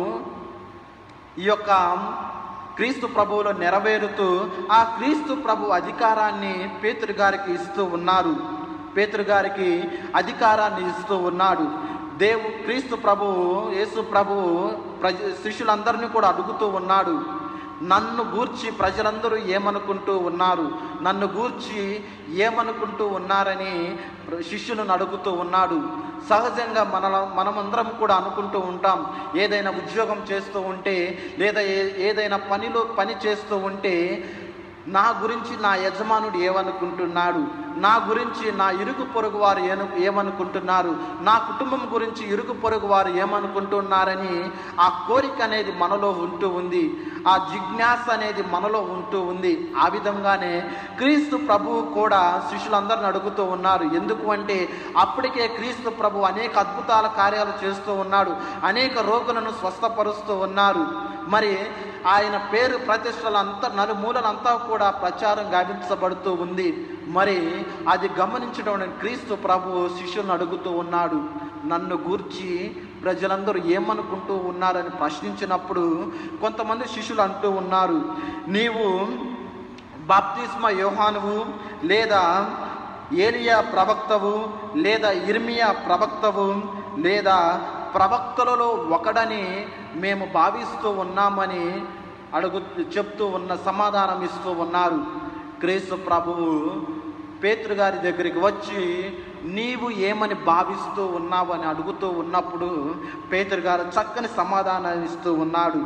ఈ యొక్క క్రీస్తు ప్రభువులో నెరవేరుతూ ఆ క్రీస్తు ప్రభు అధికారాన్ని పేతురు గారికి ఇస్తూ ఉన్నారు పేతురు గారికి అధికారాన్ని ఇస్తూ ఉన్నాడు దేవు క్రీస్తు ప్రభువు యేసు ప్రభువు ప్రజ శిష్యులందరినీ కూడా అడుగుతూ ఉన్నాడు నన్ను గూర్చి ప్రజలందరూ ఏమనుకుంటూ ఉన్నారు నన్ను గూర్చి ఏమనుకుంటూ ఉన్నారని శిష్యులను అడుగుతూ ఉన్నాడు సహజంగా మన మనమందరం కూడా అనుకుంటూ ఉంటాం ఏదైనా ఉద్యోగం చేస్తూ ఉంటే లేదా ఏ- ఏదైనా పనిలో పని చేస్తూ ఉంటే నా గురించి నా యజమానుడు ఏమనుకుంటున్నాడు నా గురించి నా ఇరుగు పొరుగు వారు ఏను ఏమనుకుంటున్నారు నా కుటుంబం గురించి ఇరుగు పొరుగు వారు ఏమనుకుంటున్నారని ఆ కోరిక అనేది మనలో ఉంటూ ఉంది ఆ జిజ్ఞాస అనేది మనలో ఉంటూ ఉంది ఆ విధంగానే క్రీస్తు ప్రభువు కూడా శిష్యులందరిని అడుగుతూ ఉన్నారు ఎందుకు అంటే అప్పటికే క్రీస్తు ప్రభు అనేక అద్భుతాల కార్యాలు చేస్తూ ఉన్నాడు అనేక రోగులను స్వస్థపరుస్తూ ఉన్నారు మరి ఆయన పేరు ప్రతిష్టలంతా నలుమూలలంతా కూడా ప్రచారం గావించబడుతూ ఉంది మరి అది గమనించడం క్రీస్తు ప్రభు శిష్యులను అడుగుతూ ఉన్నాడు నన్ను గూర్చి ప్రజలందరూ ఏమనుకుంటూ ఉన్నారని ప్రశ్నించినప్పుడు కొంతమంది శిష్యులు అంటూ ఉన్నారు నీవు బాప్తిస్మ యోహానువు లేదా ఏలియా ప్రవక్తవు లేదా ఇర్మియా ప్రవక్తవు లేదా ప్రవక్తలలో ఒకడని మేము భావిస్తూ ఉన్నామని అడుగు చెప్తూ ఉన్న సమాధానం ఇస్తూ ఉన్నారు క్రీస్తు ప్రభువు పేతురు గారి దగ్గరికి వచ్చి నీవు ఏమని భావిస్తూ ఉన్నావు అని అడుగుతూ ఉన్నప్పుడు పేతురు గారు చక్కని సమాధానం ఇస్తూ ఉన్నాడు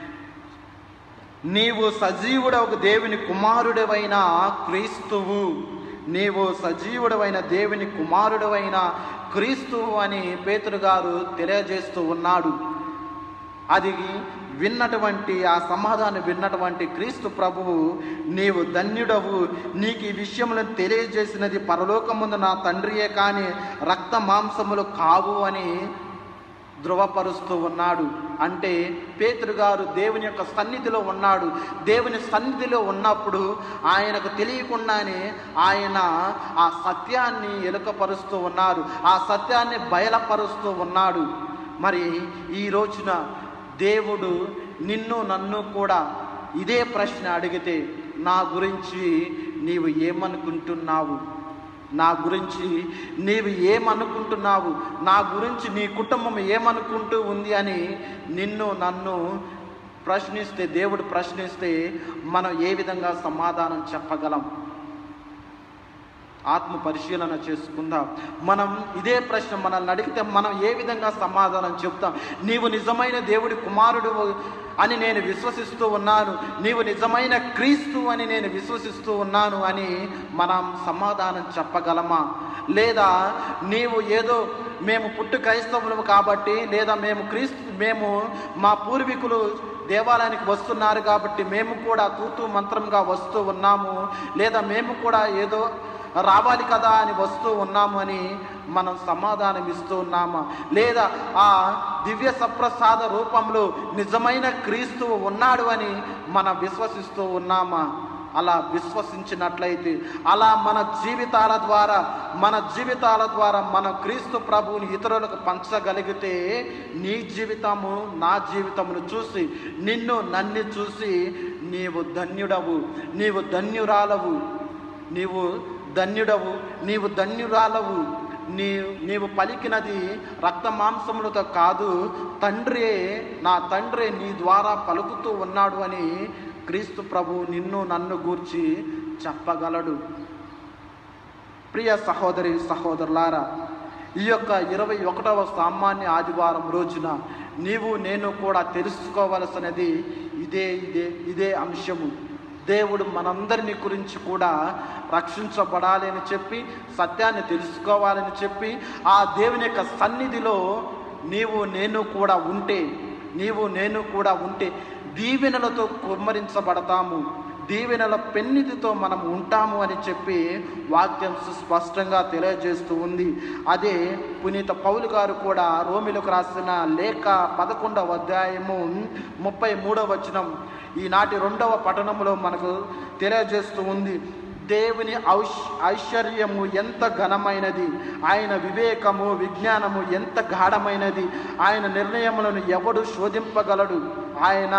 నీవు సజీవుడవు దేవుని కుమారుడవైన క్రీస్తువు నీవు సజీవుడవైన దేవుని కుమారుడవైన క్రీస్తువు అని పేతురు గారు తెలియజేస్తూ ఉన్నాడు అది విన్నటువంటి ఆ సమాధానం విన్నటువంటి క్రీస్తు ప్రభువు నీవు ధన్యుడవు నీకు ఈ విషయములను తెలియజేసినది పరలోకముందు నా తండ్రియే కానీ రక్త మాంసములు కావు అని ధృవపరుస్తూ ఉన్నాడు అంటే పేతురు గారు దేవుని యొక్క సన్నిధిలో ఉన్నాడు దేవుని సన్నిధిలో ఉన్నప్పుడు ఆయనకు తెలియకుండానే ఆయన ఆ సత్యాన్ని ఎలుకపరుస్తూ ఉన్నారు ఆ సత్యాన్ని బయలపరుస్తూ ఉన్నాడు మరి ఈ రోజున దేవుడు నిన్ను నన్ను కూడా ఇదే ప్రశ్న అడిగితే నా గురించి నీవు ఏమనుకుంటున్నావు నా గురించి నీవు ఏమనుకుంటున్నావు నా గురించి నీ కుటుంబం ఏమనుకుంటూ ఉంది అని నిన్ను నన్ను ప్రశ్నిస్తే దేవుడు ప్రశ్నిస్తే మనం ఏ విధంగా సమాధానం చెప్పగలం ఆత్మ పరిశీలన చేసుకుందాం మనం ఇదే ప్రశ్న మనల్ని అడిగితే మనం ఏ విధంగా సమాధానం చెప్తాం నీవు నిజమైన దేవుడి కుమారుడు అని నేను విశ్వసిస్తూ ఉన్నాను నీవు నిజమైన క్రీస్తు అని నేను విశ్వసిస్తూ ఉన్నాను అని మనం సమాధానం చెప్పగలమా లేదా నీవు ఏదో మేము పుట్టు క్రైస్తవులము కాబట్టి లేదా మేము క్రీస్తు మేము మా పూర్వీకులు దేవాలయానికి వస్తున్నారు కాబట్టి మేము కూడా తూతూ మంత్రంగా వస్తూ ఉన్నాము లేదా మేము కూడా ఏదో రావాలి కదా అని వస్తూ ఉన్నాము అని మనం సమాధానం ఇస్తూ ఉన్నామా లేదా ఆ దివ్య సప్రసాద రూపంలో నిజమైన క్రీస్తువు ఉన్నాడు అని మనం విశ్వసిస్తూ ఉన్నామా అలా విశ్వసించినట్లయితే అలా మన జీవితాల ద్వారా మన జీవితాల ద్వారా మన క్రీస్తు ప్రభువుని ఇతరులకు పంచగలిగితే నీ జీవితము నా జీవితమును చూసి నిన్ను నన్ను చూసి నీవు ధన్యుడవు నీవు ధన్యురాలవు నీవు ధన్యుడవు నీవు ధన్యురాలవు నీ నీవు పలికినది రక్త మాంసములతో కాదు తండ్రి నా తండ్రి నీ ద్వారా పలుకుతూ ఉన్నాడు అని క్రీస్తు ప్రభు నిన్ను నన్ను గూర్చి చెప్పగలడు ప్రియ సహోదరి సహోదరులారా ఈ యొక్క ఇరవై ఒకటవ సామాన్య ఆదివారం రోజున నీవు నేను కూడా తెలుసుకోవలసినది ఇదే ఇదే ఇదే అంశము దేవుడు మనందరిని గురించి కూడా రక్షించబడాలి అని చెప్పి సత్యాన్ని తెలుసుకోవాలని చెప్పి ఆ దేవుని యొక్క సన్నిధిలో నీవు నేను కూడా ఉంటే నీవు నేను కూడా ఉంటే దీవెనలతో కుమ్మరించబడతాము దీవెనల పెన్నిధితో మనం ఉంటాము అని చెప్పి వాక్యం సుస్పష్టంగా తెలియజేస్తూ ఉంది అదే పునీత పౌలు గారు కూడా రోమిలకు రాసిన లేఖ పదకొండవ అధ్యాయము ముప్పై మూడవ వచనం ఈనాటి రెండవ పఠనంలో మనకు తెలియజేస్తూ ఉంది దేవుని ఔష్ ఐశ్వర్యము ఎంత ఘనమైనది ఆయన వివేకము విజ్ఞానము ఎంత గాఢమైనది ఆయన నిర్ణయములను ఎవడు శోధింపగలడు ఆయన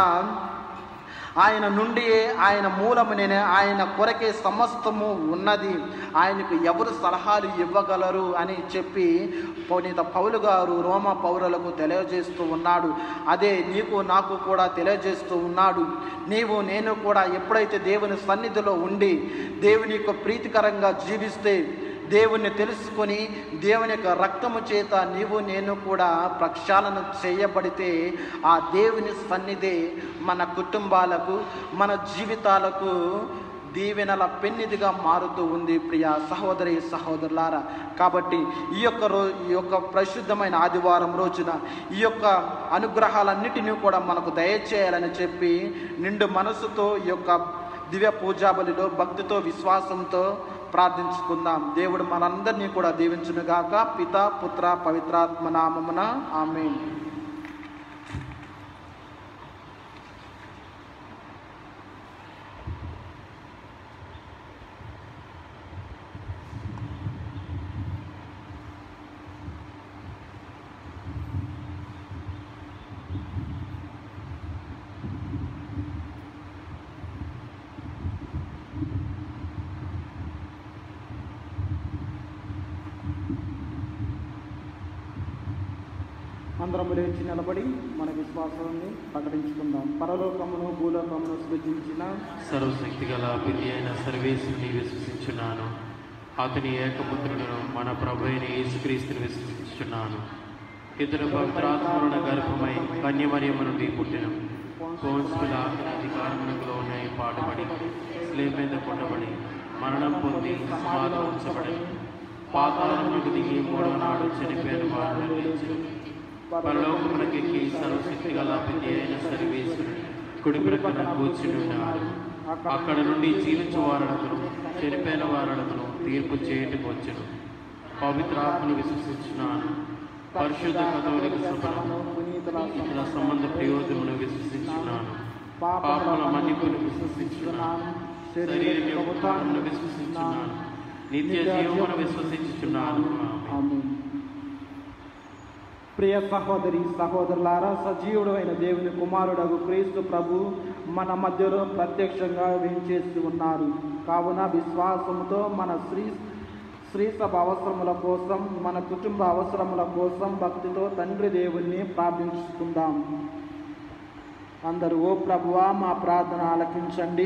ఆయన నుండి ఆయన మూలమునే ఆయన కొరకే సమస్తము ఉన్నది ఆయనకు ఎవరు సలహాలు ఇవ్వగలరు అని చెప్పి పునీత పౌలు గారు రోమ పౌరులకు తెలియజేస్తూ ఉన్నాడు అదే నీకు నాకు కూడా తెలియజేస్తూ ఉన్నాడు నీవు నేను కూడా ఎప్పుడైతే దేవుని సన్నిధిలో ఉండి దేవుని యొక్క ప్రీతికరంగా జీవిస్తే దేవుణ్ణి తెలుసుకొని దేవుని యొక్క రక్తము చేత నీవు నేను కూడా ప్రక్షాళన చేయబడితే ఆ దేవుని సన్నిధే మన కుటుంబాలకు మన జీవితాలకు దీవెనల పెన్నిదిగా మారుతూ ఉంది ప్రియ సహోదరి సహోదరులారా కాబట్టి ఈ యొక్క రో ఈ యొక్క పరిశుద్ధమైన ఆదివారం రోజున ఈ యొక్క అనుగ్రహాలన్నిటినీ కూడా మనకు దయచేయాలని చెప్పి నిండు మనసుతో ఈ యొక్క దివ్య పూజాబలిలో భక్తితో విశ్వాసంతో ప్రార్థించుకుందాం దేవుడు మనందరినీ కూడా దీవించునుగాక పిత పుత్ర పవిత్రాత్మ నామమున ఆమె అందరం లేచి నిలబడి మన విశ్వాసాన్ని ప్రకటించుకుందాం పరలోకమును భూలోకమును సృజించిన సర్వశక్తి గల పితి అయిన సర్వేశ్వరిని విశ్వసించున్నాను అతని ఏకపుత్రులను మన ప్రభు అయిన యేసుక్రీస్తుని విశ్వసించున్నాను ఇతడు పవిత్రాత్మరుల గర్భమై కన్యమరియము నుండి పుట్టిన కోన్సుల అధికారములకు లోనై పాటుపడి స్లేవ్ మీద కొట్టబడి మరణం పొంది సమాధి ఉంచబడి పాతాళములకు దిగి మూడవ నాడు చనిపోయిన వారిని లేచి పరలోకమునకెక్కి సర్వశక్తి గల పితి అయిన సర్వేశ్వరుని కుడి ప్రక్కన కూర్చుని ఉన్నాడు అక్కడ నుండి జీవించు వారడుగును చనిపోయిన వారడుగును తీర్పు చేయటకు వచ్చును పవిత్రాత్మను విశ్వసించున్నాను పరిశుద్ధ కథోలిక సభను ఇతర సంబంధ ప్రయోజనమును విశ్వసించున్నాను పాపముల మన్నిపును విశ్వసించున్నాను శరీరం యొక్క ఉత్థానమును విశ్వసించున్నాను నిత్య జీవమును విశ్వసించుచున్నాను ఆమేన్. ఆమేన్. ప్రియ సహోదరి సహోదరులారా సజీవుడు అయిన దేవుని కుమారుడగు క్రీస్తు ప్రభు మన మధ్యలో ప్రత్యక్షంగా వేంచేసి ఉన్నారు కావున విశ్వాసంతో మన శ్రీ శ్రీ సభ అవసరముల కోసం మన కుటుంబ అవసరముల కోసం భక్తితో తండ్రి దేవుణ్ణి ప్రార్థించుకుందాం అందరూ ఓ ప్రభువా మా ప్రార్థన ఆలకించండి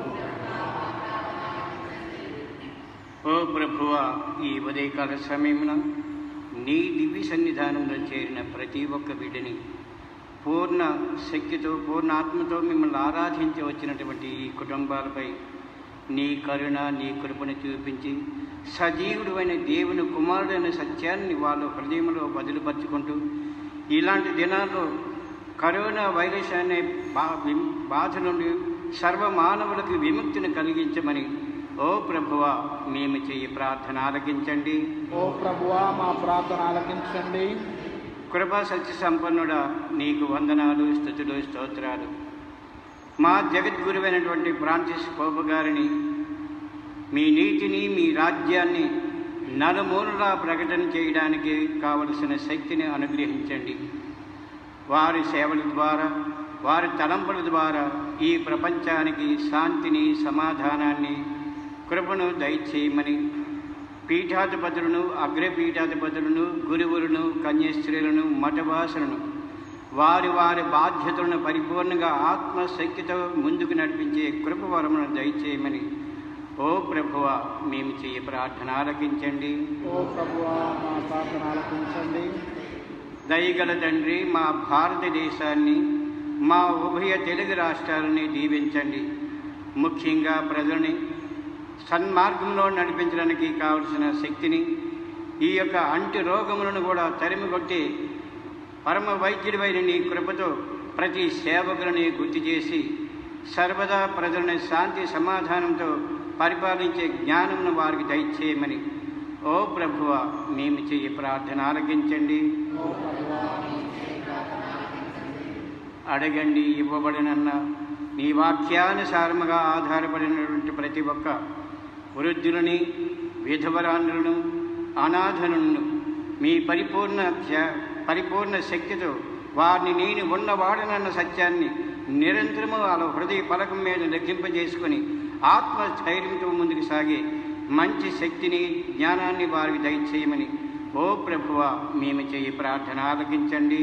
ఓ ప్రభువ ఈ ఉదయకాల సమయమున నీ దివ్య సన్నిధానంలో చేరిన ప్రతి ఒక్క బిడ్డని పూర్ణ శక్తితో పూర్ణ ఆత్మతో మిమ్మల్ని ఆరాధించి వచ్చినటువంటి ఈ కుటుంబాలపై నీ కరుణ నీ కృపను చూపించి సజీవుడు అయిన దేవుని కుమారుడైన సత్యాన్ని వాళ్ళ హృదయంలో బదులుపరుచుకుంటూ ఇలాంటి దినాల్లో కరోనా వైరస్ అనే బా విమ్- బాధ నుండి సర్వ మానవులకు విముక్తిని కలిగించమని ఓ ప్రభువ మేము చెయ్యి ప్రార్థన ఆలకించండి ఓ ప్రభువా మా ప్రార్థన ఆలకించండి కృపా సత్య సంపన్నుడా నీకు వందనాలు స్థుతులు స్తోత్రాలు మా జగద్గురువైనటువంటి ఫ్రాన్సిస్ పోపు గారిని మీ నీతిని మీ రాజ్యాన్ని నలుమూలలా ప్రకటన చేయడానికి కావలసిన శక్తిని అనుగ్రహించండి వారి సేవల ద్వారా వారి తలంపుల ద్వారా ఈ ప్రపంచానికి శాంతిని సమాధానాన్ని కృపను దయచేయమని పీఠాధిపతులను అగ్రపీఠాధిపతులను గురువులను కన్యస్త్రీలను మఠవాసులను వారి వారి బాధ్యతలను పరిపూర్ణంగా ఆత్మశక్తితో ముందుకు నడిపించే కృపవరమును దయచేయమని ఓ ప్రభువ మేము చేయ ప్రార్థన ఆలకించండి ఓ ప్రభువా మా ప్రార్థన ఆలకించండి దయగల తండ్రి మా భారతదేశాన్ని మా ఉభయ తెలుగు రాష్ట్రాలని దీవించండి ముఖ్యంగా ప్రజల్ని సన్మార్గంలో నడిపించడానికి కావలసిన శక్తిని ఈ యొక్క అంటి రోగములను కూడా తరిమికొట్టి పరమ వైద్యుడివైన నీ కృపతో ప్రతి సేవకులని గుర్తు చేసి సర్వదా ప్రజలను శాంతి సమాధానంతో పరిపాలించే జ్ఞానమును వారికి దయచేయమని ఓ ప్రభువ మేము చెయ్యి ప్రార్థన ఆలకించండి అడగండి ఇవ్వబడినన్న నీ వాక్యానుసారముగా ఆధారపడినటువంటి ప్రతి ఒక్క వృద్ధులని విధవరాన్లను అనాథనులను మీ పరిపూర్ణ ధ్యా- పరిపూర్ణ శక్తితో వారిని నేను ఉన్నవాడనన్న సత్యాన్ని నిరంతరము వాళ్ళ హృదయ పలకం మీద లెక్కింపజేసుకొని ఆత్మస్థైర్యంతో ముందుకు సాగే మంచి శక్తిని జ్ఞానాన్ని వారికి దయచేయమని ఓ ప్రభువ మేము చేయి ప్రార్థన ఆలకించండి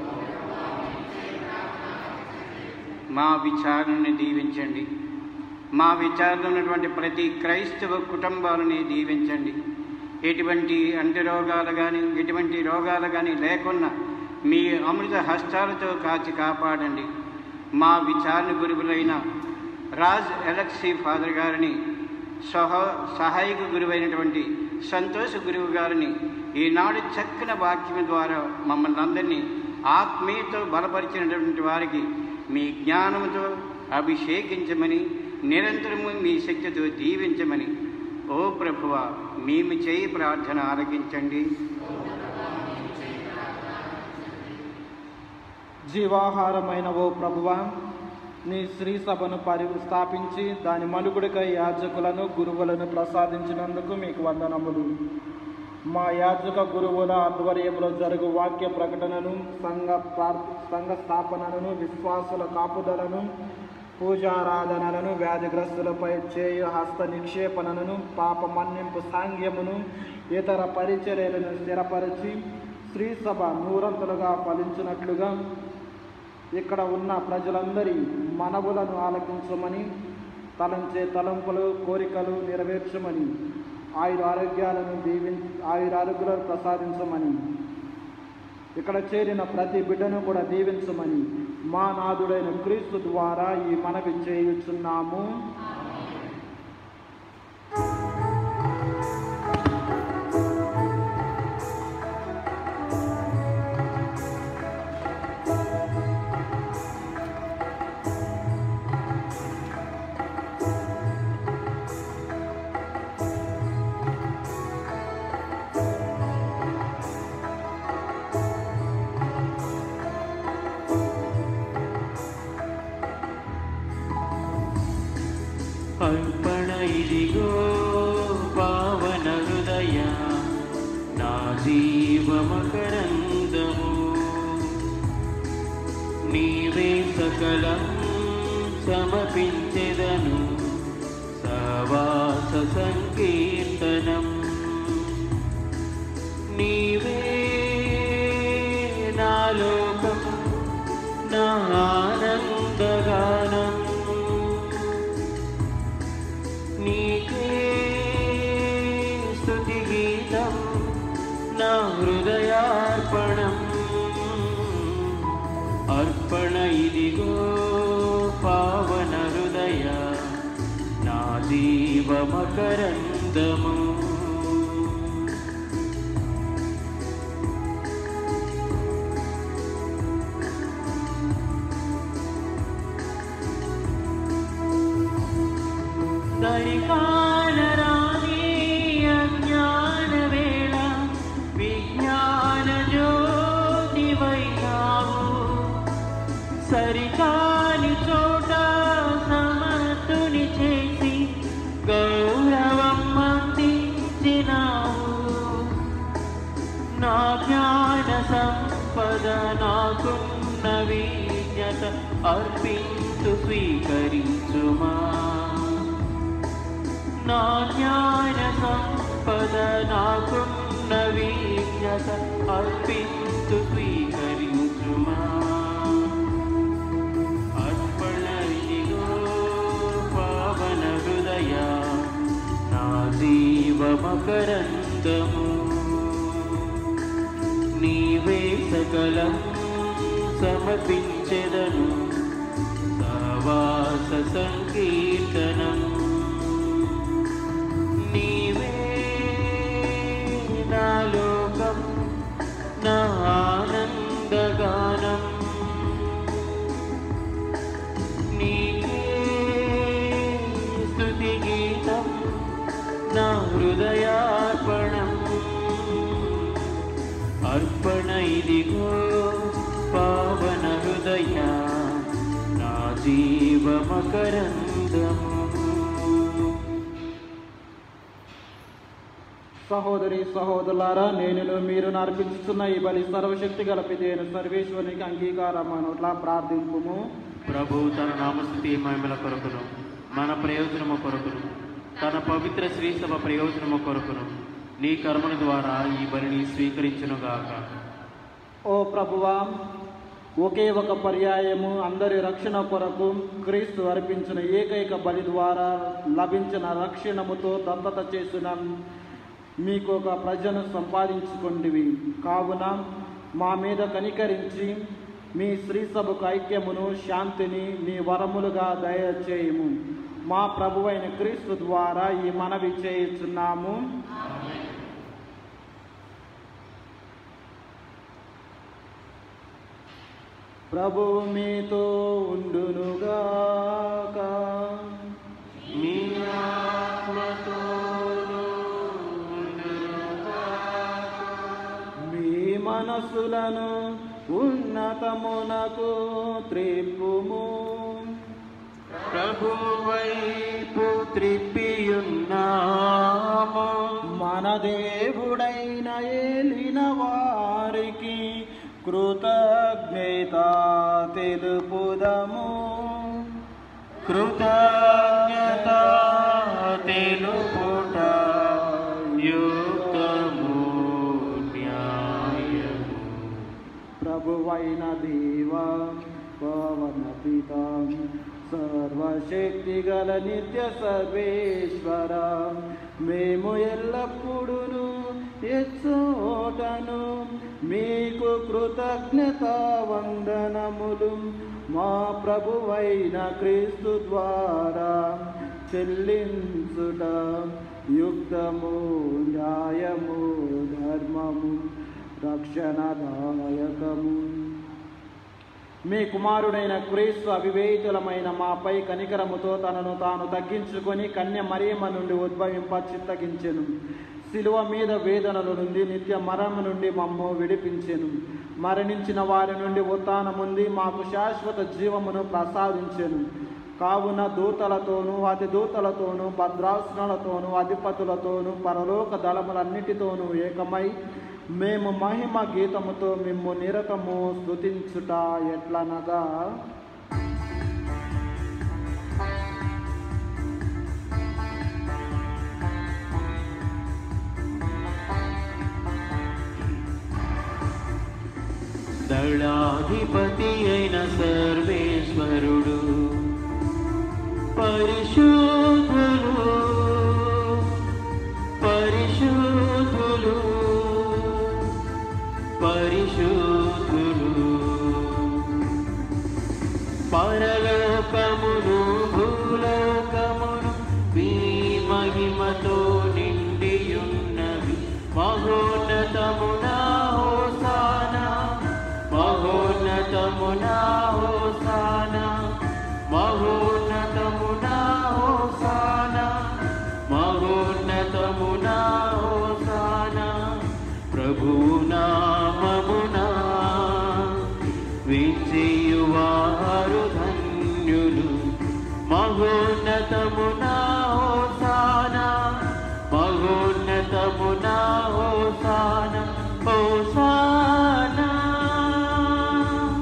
మా విచారణని దీవించండి మా విచారణ ఉన్నటువంటి ప్రతి క్రైస్తవ కుటుంబాలని దీవించండి ఎటువంటి అంటు రోగాలు కానీ ఎటువంటి రోగాలు కానీ లేకున్నా మీ అమృత హస్తాలతో కాచి కాపాడండి మా విచారణ గురువులైన రాజ్ ఎలక్సీ ఫాదర్ గారిని సహ సహాయక గురువైనటువంటి సంతోష గురువు గారిని ఈనాడు చక్కని వాక్యం ద్వారా మమ్మల్ని అందరినీ ఆత్మీయతో బలపరిచినటువంటి వారికి మీ జ్ఞానముతో అభిషేకించమని నిరంతరము మీ శక్తితో దీవించమని ఓ ప్రభువ మేము చేయి ప్రార్థన ఆలకించండి జీవాహారమైన ఓ ప్రభువా నీ శ్రీ సభను పరి స్థాపించి దాని మనుగుడికై యాజకులను గురువులను ప్రసాదించినందుకు మీకు వందనములు మా యాజక గురువుల ఆధ్వర్యంలో జరుగు వాక్య ప్రకటనను సంఘ ప్రార్ సంఘ స్థాపనను విశ్వాసుల కాపుదలను పూజారాధనలను వ్యాధిగ్రస్తులపై చేయు హస్త నిక్షేపణను పాప మన్నింపు సాంగ్యమును ఇతర పరిచర్యలను స్థిరపరిచి శ్రీ సభ నూరంతులుగా ఫలించినట్లుగా ఇక్కడ ఉన్న ప్రజలందరి మనవులను ఆలకించమని తలంచే తలంపులు కోరికలు నెరవేర్చమని ఆయుర ఆరోగ్యాలను దీవి ఆయురారోగ్యాలను ప్రసాదించమని ఇక్కడ చేరిన ప్రతి బిడ్డను కూడా దీవించమని మా నాథుడైన క్రీస్తు ద్వారా ఈ మనవి చేయుచున్నాము అర్పణ ఇదిగో పావన హృదయ నా జీవమకరందము నీవే సకలం సమర్పించెదను సవాస సంకీర్తనం నీవే నా లోకం నా ఆనందగానం నీకే స్తుతి గీతం నా హృదయార్పణం అర్పణ ఇదిగో పావన హృదయ నా జీవమకరందము దరికానరాని అజ్ఞాన వేళ విజ్ఞాన జ్యోతివైనావు సరికాని చోట నాకున్న విజ్ఞత అర్పించు స్వీకరించుమా నా జ్ఞాన సంపద నాకున్న విజ్ఞత అర్పించు స్వీకరించుమా అర్పణ ఇదిగో పావన హృదయ నా జీవమకరందము నీవే సకలం సమర్పించెదను సవాస సంకీర్తనం నీవే నా లోకం నా ఆనందగానం నీకే స్తుతి గీతం నా హృదయార్పణం అర్పణ ఇదిగో పావన హృదయ నా జీవమకరందము సహోదరి సహోదరులారా నేను మీరు అర్పించుతున్న ఈ బలి సర్వశక్తి గల పితైన సర్వేశ్వరునికి అంగీకారం అనట్లా ప్రార్థింపుము ప్రభు తన నామస్థితి మహిమల కొరకును మన ప్రయోజనము కొరకును తన పవిత్ర శ్రీసభ ప్రయోజనము కొరకును నీ కర్మల ద్వారా ఈ బలిని స్వీకరించునుగాక ఓ ప్రభువా ఒకే ఒక పర్యాయము అందరి రక్షణ కొరకు క్రీస్తు అర్పించిన ఏకైక బలి ద్వారా లభించిన రక్షణముతో దత్తత చేసిన మీకు ఒక ప్రజను సంపాదించుకుంటివి కావున మా మీద కనికరించి మీ శ్రీ సభకు ఐక్యమును శాంతిని నీ వరములుగా దయచేయము మా ప్రభువైన క్రీస్తు ద్వారా ఈ మనవి చేయుచున్నాము ప్రభువు మీతో ఉండునుగాక మీ ఆత్మతోనూ మీ మనసులను ఉన్నతమునకు త్రిప్పుము ప్రభు వైపు త్రిప్పియున్నాము మన దేవుడైన ఏలిన వారికి కృతజ్ఞత తెలుపుదము కృతజ్ఞత తెలుపుట యుక్తము న్యాయము ప్రభువైన దేవ పవన పిత సర్వశక్తి గల నిత్య సర్వేశ్వర మేము ఎల్లప్పుడూ ఎచ్చోటను మీకు కృతజ్ఞత వందనములు మా ప్రభువైన క్రీస్తు ద్వారా చెల్లించుట యుక్తము న్యాయము ధర్మము రక్షణదాయకము మీ కుమారుడైన క్రీస్తు అవివేహితులమైన మాపై కనికరముతో తనను తాను తగ్గించుకొని కన్య మరియమ్మ నుండి ఉద్భవింప చిత్తగించెను శిలువ మీద వేదనల నుండి నిత్య మరణము నుండి మమ్ము విడిపించెను మరణించిన వారి నుండి ఉత్థానముంది మాకు శాశ్వత జీవమును ప్రసాదించెను కావున దూతలతోనూ అతి దూతలతోనూ భద్రాసనలతోనూ అధిపతులతోనూ పరలోక దళములన్నిటితోనూ ఏకమై మేము మహిమ గీతముతో మిమ్ము నిరతము స్తుతించుట ఎట్లనగా దళాధిపతి అయిన సర్వేశ్వరుడు పరిశుద్ధులు పరిశుద్ధులు పరిశుద్ధులు పరలోకమును భూలోకమును మీ మహిమతో నిండియున్నవి మహోన్నతమునా హోసానా మహోన్నతమునా హోసానా మహోన్నతమునా హోసానా మహోన్నతమునా హోసానా ప్రభువు నామమునా విజయువారు ధన్యులు మహోన్నతమునా హోసానా మహోన్నతమునా హోసానా హోసానా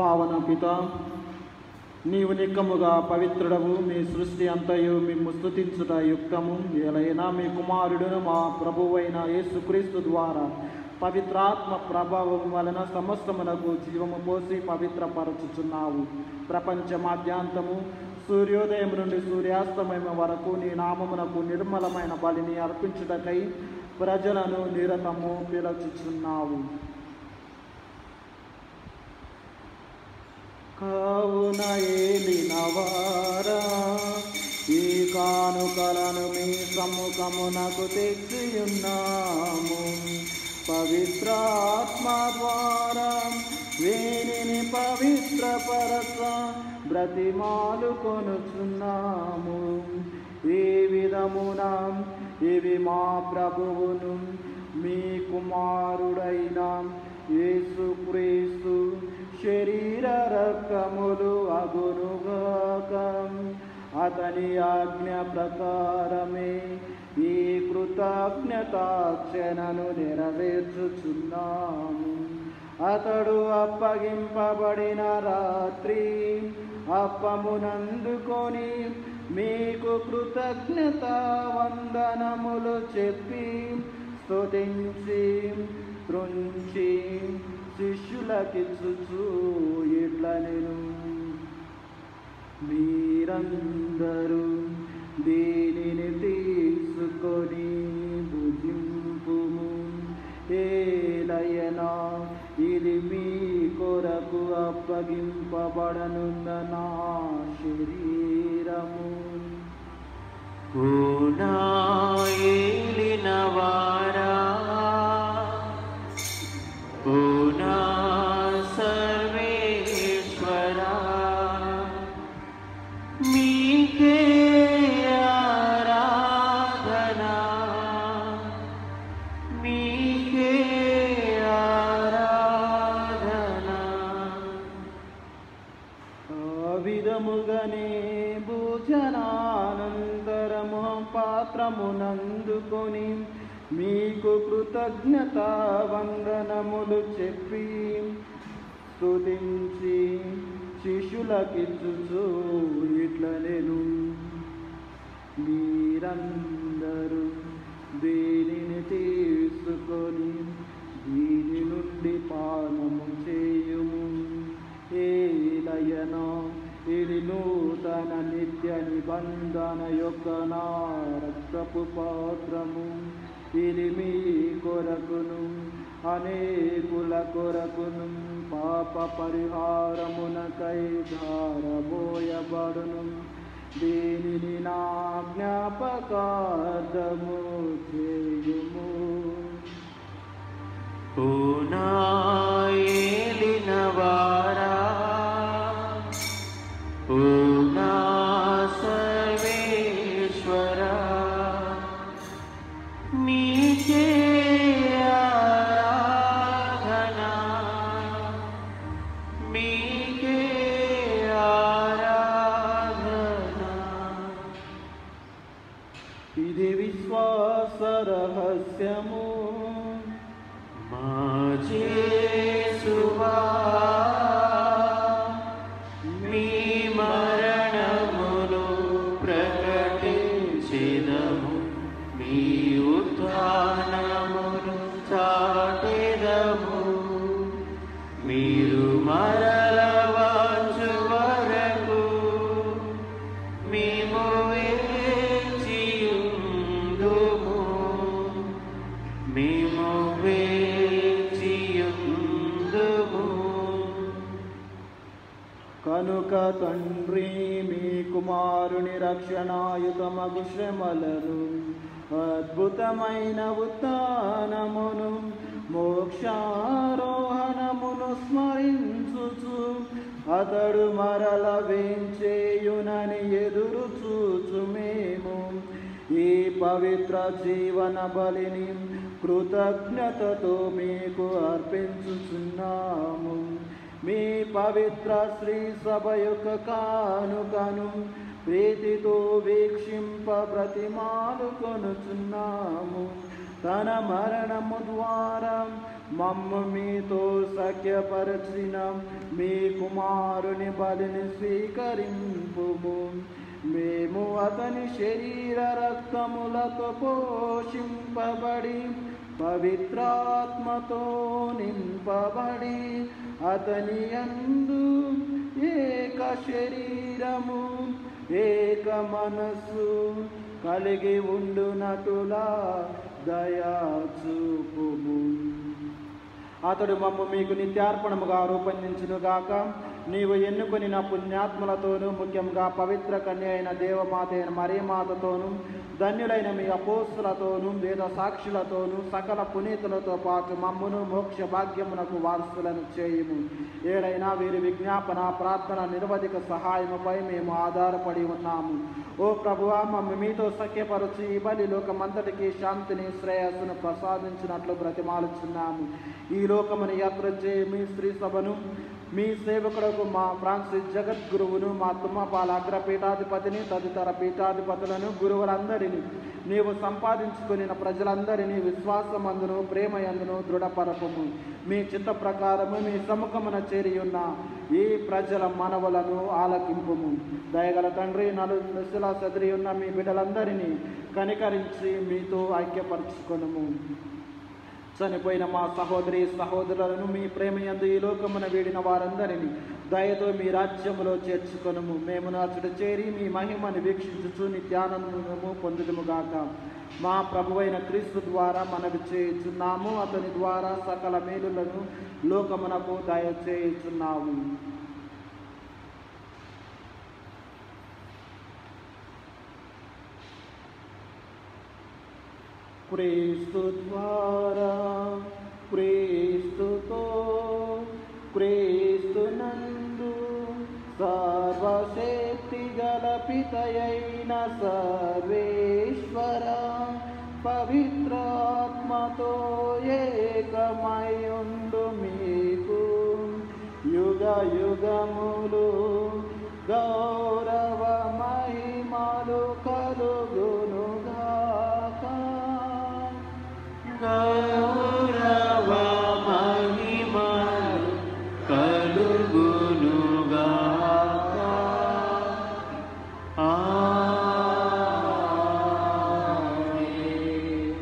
పావన పిత నీవు నిక్కముగా పవిత్రుడవు మీ సృష్టి అంతయు మిమ్ము స్తుతించుట యుక్తము ఎలైనా మీ కుమారుడును మా ప్రభువైన యేసుక్రీస్తు ద్వారా పవిత్రాత్మ ప్రభావం వలన సమస్తమునకు జీవము పోసి పవిత్రపరచుచున్నావు ప్రపంచ మాధ్యాంతము సూర్యోదయం నుండి సూర్యాస్తమయం వరకు నీ నామమునకు నిర్మలమైన బలిని అర్పించుటకై ప్రజలను నిరతము పిలుచుచున్నావు కావున ఏలినవారా ఈ కానుకలను మీ సముఖమునకు తెచ్చియున్నాము పవిత్రాత్మ ద్వారా వేణిని పవిత్రపరచ బ్రతిమాలు కొనుచున్నాము ఈ విధమున ఇవి మా ప్రభువును మీ కుమారుడైన యేసుక్రీస్తు శరీర రక్తములు అగునుగాక అతని ఆజ్ఞ ప్రకారమే ఈ కృతజ్ఞతాక్షణను నెరవేర్చుచున్నాము అతడు అప్పగింపబడిన రాత్రి అప్పమునందుకొని మీకు కృతజ్ఞత వందనములు చెప్పి స్తుతించి త్రుంచి శిష్యులకిచ్చుచు ఇట్ల నేను మీరందరూ దీనిని తీసుకొని భుజింపుము ఏలయనా ఇది మీ కొరకు అప్పగింపబడనున్న నా శరీరము ఏలినవారా పూనా సర్వేశ్వరా మీకే ఆరాధనా మీకే ఆరాధనా ఆ విధముగానే భోజనానంతరము పాత్రమునందుకొని మీకు కృతజ్ఞత వందనములు చెప్పి స్తుతించి శిష్యులకిచ్చుచు ఇట్ల నేను మీరందరూ దీనిని తీసుకొని దీని నుండి పానము చేయుము ఏలయన ఇది నూతన నిత్య నిబంధన యొక్క నా రక్తపు పాత్రము ఇది మీ కొరకును అనేకుల కొరకును పాప పరిహారమునకై ధారబోయబడును దీనిని నా జ్ఞాపకార్థము చేయుము పూనా ఏలినవారా పూనా సర్వేశ్వరా మీకే ఆరాధనా మీకే ఆరాధనా ఇది విశ్వాస రహస్యము మా జేసువా మీ మరణమును ప్రకటించెదము మీ ఉత్థానమును చాటెదము మీరు మరల వచ్చు వరకు మేము వేచియుందుము మేము వేచియుందుము కనుక తండ్రి మీ కుమారుని రక్షణాయుతమగు శ్రమలను అద్భుతమైన ఉత్థానమును మోక్షారోహణమును స్మరించుచు అతడు మరల వేంచేయునని ఎదురు చూచు మేము ఈ పవిత్ర జీవన బలిని కృతజ్ఞతతో మీకు అర్పించుచున్నాము మీ పవిత్ర శ్రీ సభ యొక్క కానుకను ప్రీతితో వీక్షింప ప్రతిమాలు కొనుచున్నాము తన మరణము ద్వారా మమ్ము మీతో సఖ్యపరచిన మీ కుమారుని బలిని స్వీకరింపుము మేము అతని శరీర రక్తములతో పోషింపబడి పవిత్రాత్మతో నింపబడి అతని అందు ఏక శరీరము ఏక మనస్సు కలిగి ఉండునటులా దయా చూపుము అతడు మమ్మ మీకు నిత్యార్పణముగా రూపొందించునుగాక నీవు ఎన్నుకొని నా పుణ్యాత్మలతోనూ ముఖ్యంగా పవిత్ర కన్య అయిన దేవమాత అయిన మరీమాతతోనూ ధన్యులైన మీ అపోస్తులతోనూ వేద సాక్షులతోనూ సకల పునీతులతో పాటు మమ్మును మోక్ష భాగ్యమునకు వారసులను చేయుము ఏడైనా వీరి విజ్ఞాపన ప్రార్థన నిరవధిక సహాయముపై మేము ఆధారపడి ఉన్నాము ఓ ప్రభువా మమ్మ మీతో సఖ్యపరచి ఈ బలి లోకమంతటికి శాంతిని శ్రేయస్సును ప్రసాదించినట్లు బ్రతిమాలుచున్నాము ఈ లోకమును యాత్ర చేయి మీ స్త్రీ సభను మీ సేవకులకు మా ఫ్రాన్సిస్ జగద్గురువును మా తుమ్మపాల అగ్రపీఠాధిపతిని తదితర పీఠాధిపతులను గురువులందరినీ నీవు సంపాదించుకుని ప్రజలందరినీ విశ్వాసమందును ప్రేమయందును దృఢపరపము మీ చిత్త ప్రకారము మీ సముఖమున చేరి ఉన్న ఈ ప్రజల మనవులను ఆలకింపుము దయగల తండ్రి నలు దశలా సదిరి ఉన్న మీ బిడ్డలందరినీ కనికరించి మీతో ఐక్యపరచుకొనుము చనిపోయిన మా సహోదరి సహోదరులను మీ ప్రేమయందు ఈ లోకమున వీడిన వారందరినీ దయతో మీ రాజ్యములో చేర్చుకొనుము మేము నాచుడు చేరి మీ మహిమను వీక్షించుచు నిత్యానందము పొందుదుముగాక మా ప్రభువైన క్రీస్తు ద్వారా మనవి చేయుచున్నాము అతని ద్వారా సకల మేలులను లోకమునకు దయచేయుచున్నాము క్రీస్తు ద్వారా క్రీస్తుతో క్రీస్తు నందు సర్వశక్తి గల పితయైన సర్వేశ్వర పవిత్రాత్మతో ఏకమయుండు మీకు యుగ యుగములు గౌరవ మహిమలు కలుగునుగాక గౌరవ మహిమలు కలుగునుగాక. ఆమేన్.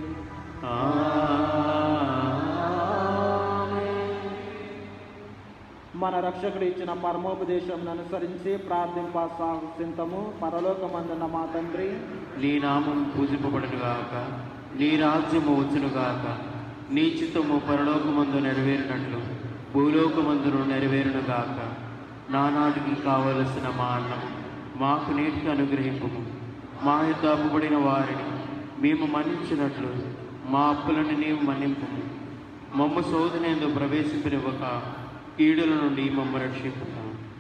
ఆమేన్. మన రక్షకుడు ఇచ్చిన పరమోపదేశం అనుసరించి ప్రార్థింప సాహసింతము పరలోకమందున్న మా తండ్రి నీ నామం పూజింపబడునుగాక నీ రాజ్యము వచ్చునుగాక నీ చిత్తము పరలోకమందు నెరవేరినట్లు భూలోకమందును నెరవేరునుగాక నానాటికి కావలసిన మా అన్నం మాకు నేటికి అనుగ్రహింపుము మా యొక్క అప్పుబడిన వారిని మేము మన్నించినట్లు మా అప్పులను నీవు మన్నింపుము మమ్మ శోధనేందు ప్రవేశింపనివ్వక కీడుల నుండి మమ్మ రక్షింపుము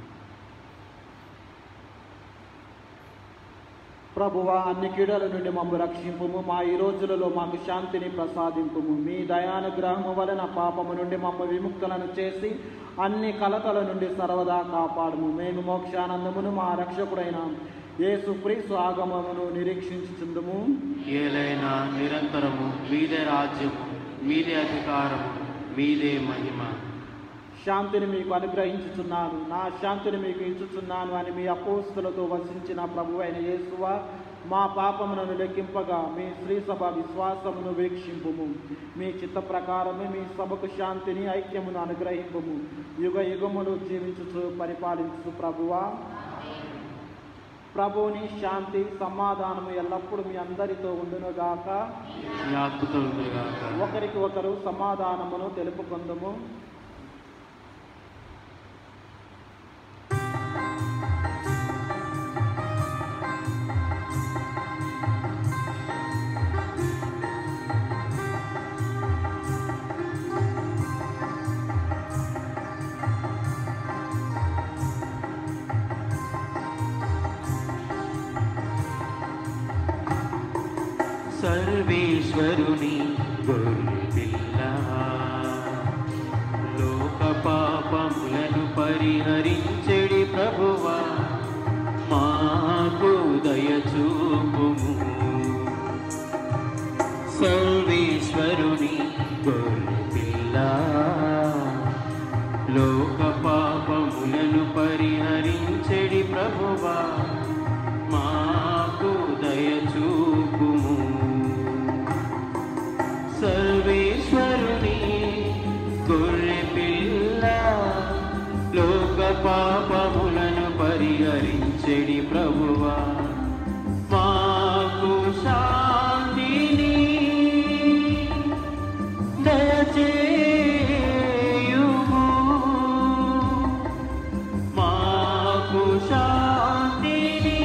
ప్రభువా అన్ని కీడల నుండి మమ్ము రక్షింపుము మా ఈ రోజులలో మాకు శాంతిని ప్రసాదింపుము మీ దయానుగ్రహము వలన పాపము నుండి మమ్మ విముక్తులను చేసి అన్ని కలతల నుండి సర్వదా కాపాడుము మేము మోక్షానందమును మా రక్షకుడైన యేసు క్రీస్తు ఆగమమును నిరీక్షించుచుందుము ఏలైనా నిరంతరము మీదే రాజ్యము మీదే అధికారము మీదే మహిమ శాంతిని మీకు అనుగ్రహించుచున్నాను నా శాంతిని మీకు ఇచ్చుచున్నాను అని మీ అపోస్తులతో వసించిన ప్రభు అయిన యేసువ మా పాపములను లెక్కింపగా మీ శ్రీ సభ విశ్వాసమును వీక్షింపుము మీ చిత్త ప్రకారము మీ సభకు శాంతిని ఐక్యమును అనుగ్రహింపుము యుగ యుగములు జీవించుచు పరిపాలించు ప్రభువా ప్రభువుని శాంతి సమాధానము ఎల్లప్పుడూ మీ అందరితో ఉండునుగాక ఈ ఆత్మతలుగాక ఒకరికి ఒకరు సమాధానమును తెలుపుకుందుము సర్వేశ్వరుని గొర్రెపిల్ల లోక పాపములను పరిహరించెడి ప్రభువా మాకు దయచూపుము సర్వేశ్వరుని గొర్రెపిల్ల పరిహరించెడి ప్రభువా మాకు శాంతిని దయచేయుము మాకు శాంతిని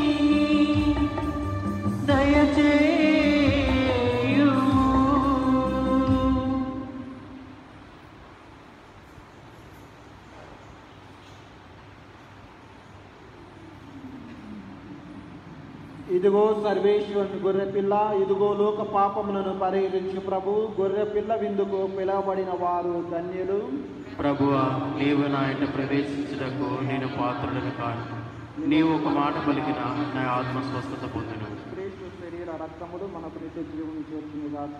దయచేయుము ఇదిగో సర్వేశ్వరుని గొర్రెపిల్ల ఇదిగో లోక పాపములను పరిహరించు ప్రభు గొర్రెపిల్ల విందుకు పిలువబడిన వారు ధన్యులు ప్రభువా నీవు నా ఇంట ప్రవేశించుటకు నేను పాత్రులను కాను నీవు ఒక మాట పలికిన నా ఆత్మ స్వస్థత పొందును క్రీస్తు శరీర రక్తములు మనకు నిత్య జీవం చేర్చును గాక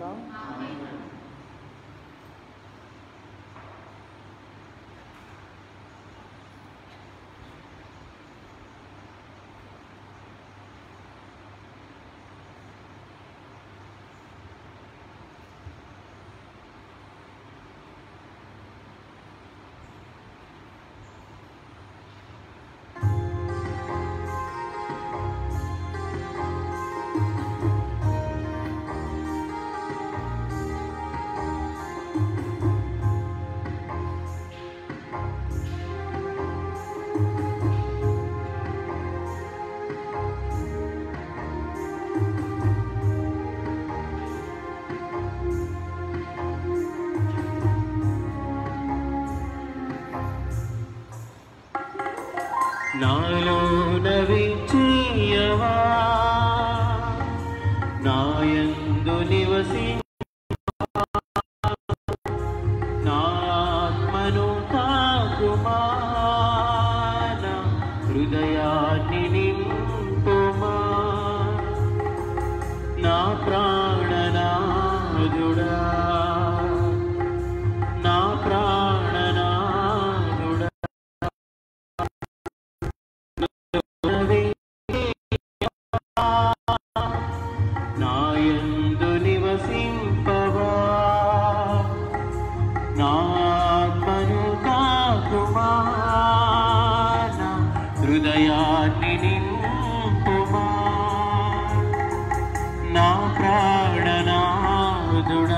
నాలో నవించేయవా నాయందు నివసి నా ఆత్మను తాకుమా నా హృదయాన్ని నింపుమా నా ప్రాణనాదుడా నా ప్రాణనాదుడా నాయందు నివసింపవా నా ఆత్మను కాకుమా నా హృదయాన్ని నింపుమా నా ప్రాణనాదుడా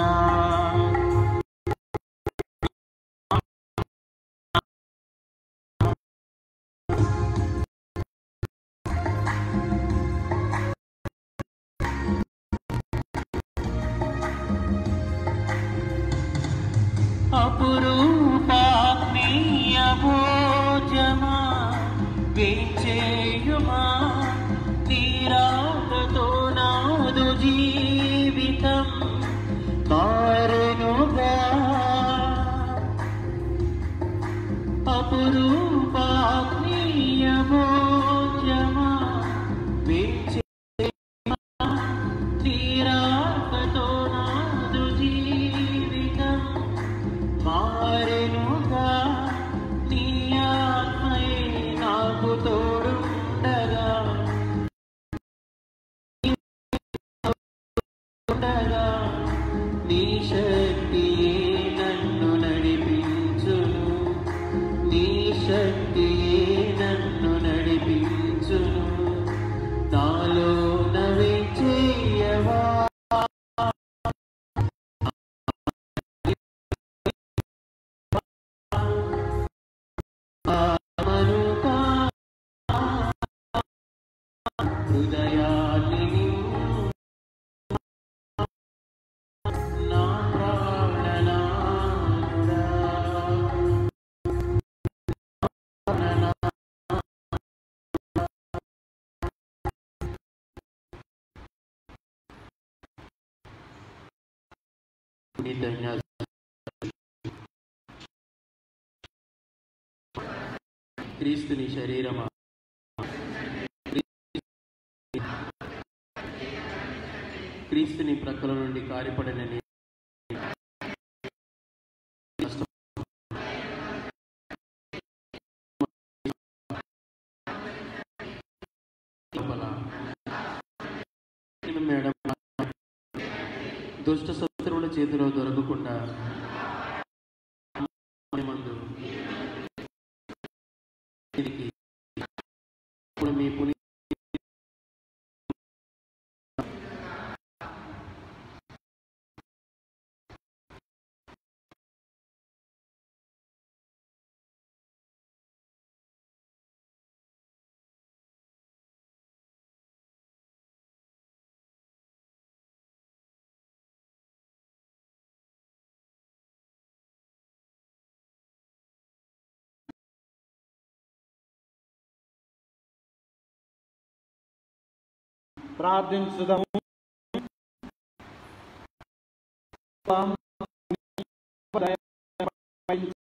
అపురూపాత్మీయ భోజమా వేచేయుమా తీరాకతో నాదు జీవితం మారెనుగా అపురూపాత్మీయ భోజమా వేచే తీరాకతో నాదు జీవితం మారెనుగా నీ ఆత్మయే నాకు తోడుండగా ఉండగా నీ శక్తియే నన్ను నడిపించును నీ శక్తియే నన్ను నడిపించును నాలో నవి చేయవా ఆత్మనుగా హృదయాన్ని నింపు నా ప్రాణనాథుడా. నీ ధన్య- క్రీస్తుని శరీరమా క్రీస్తుని ప్రక్కల నుండి కారిపడిన నీ లోపల నేను మేడం దుష్ట శత్రువుల చేతిలో దొరకకుండా మందు దీనికి ఇప్పుడు మీ పుని ప్రార్థించుదాము దయపై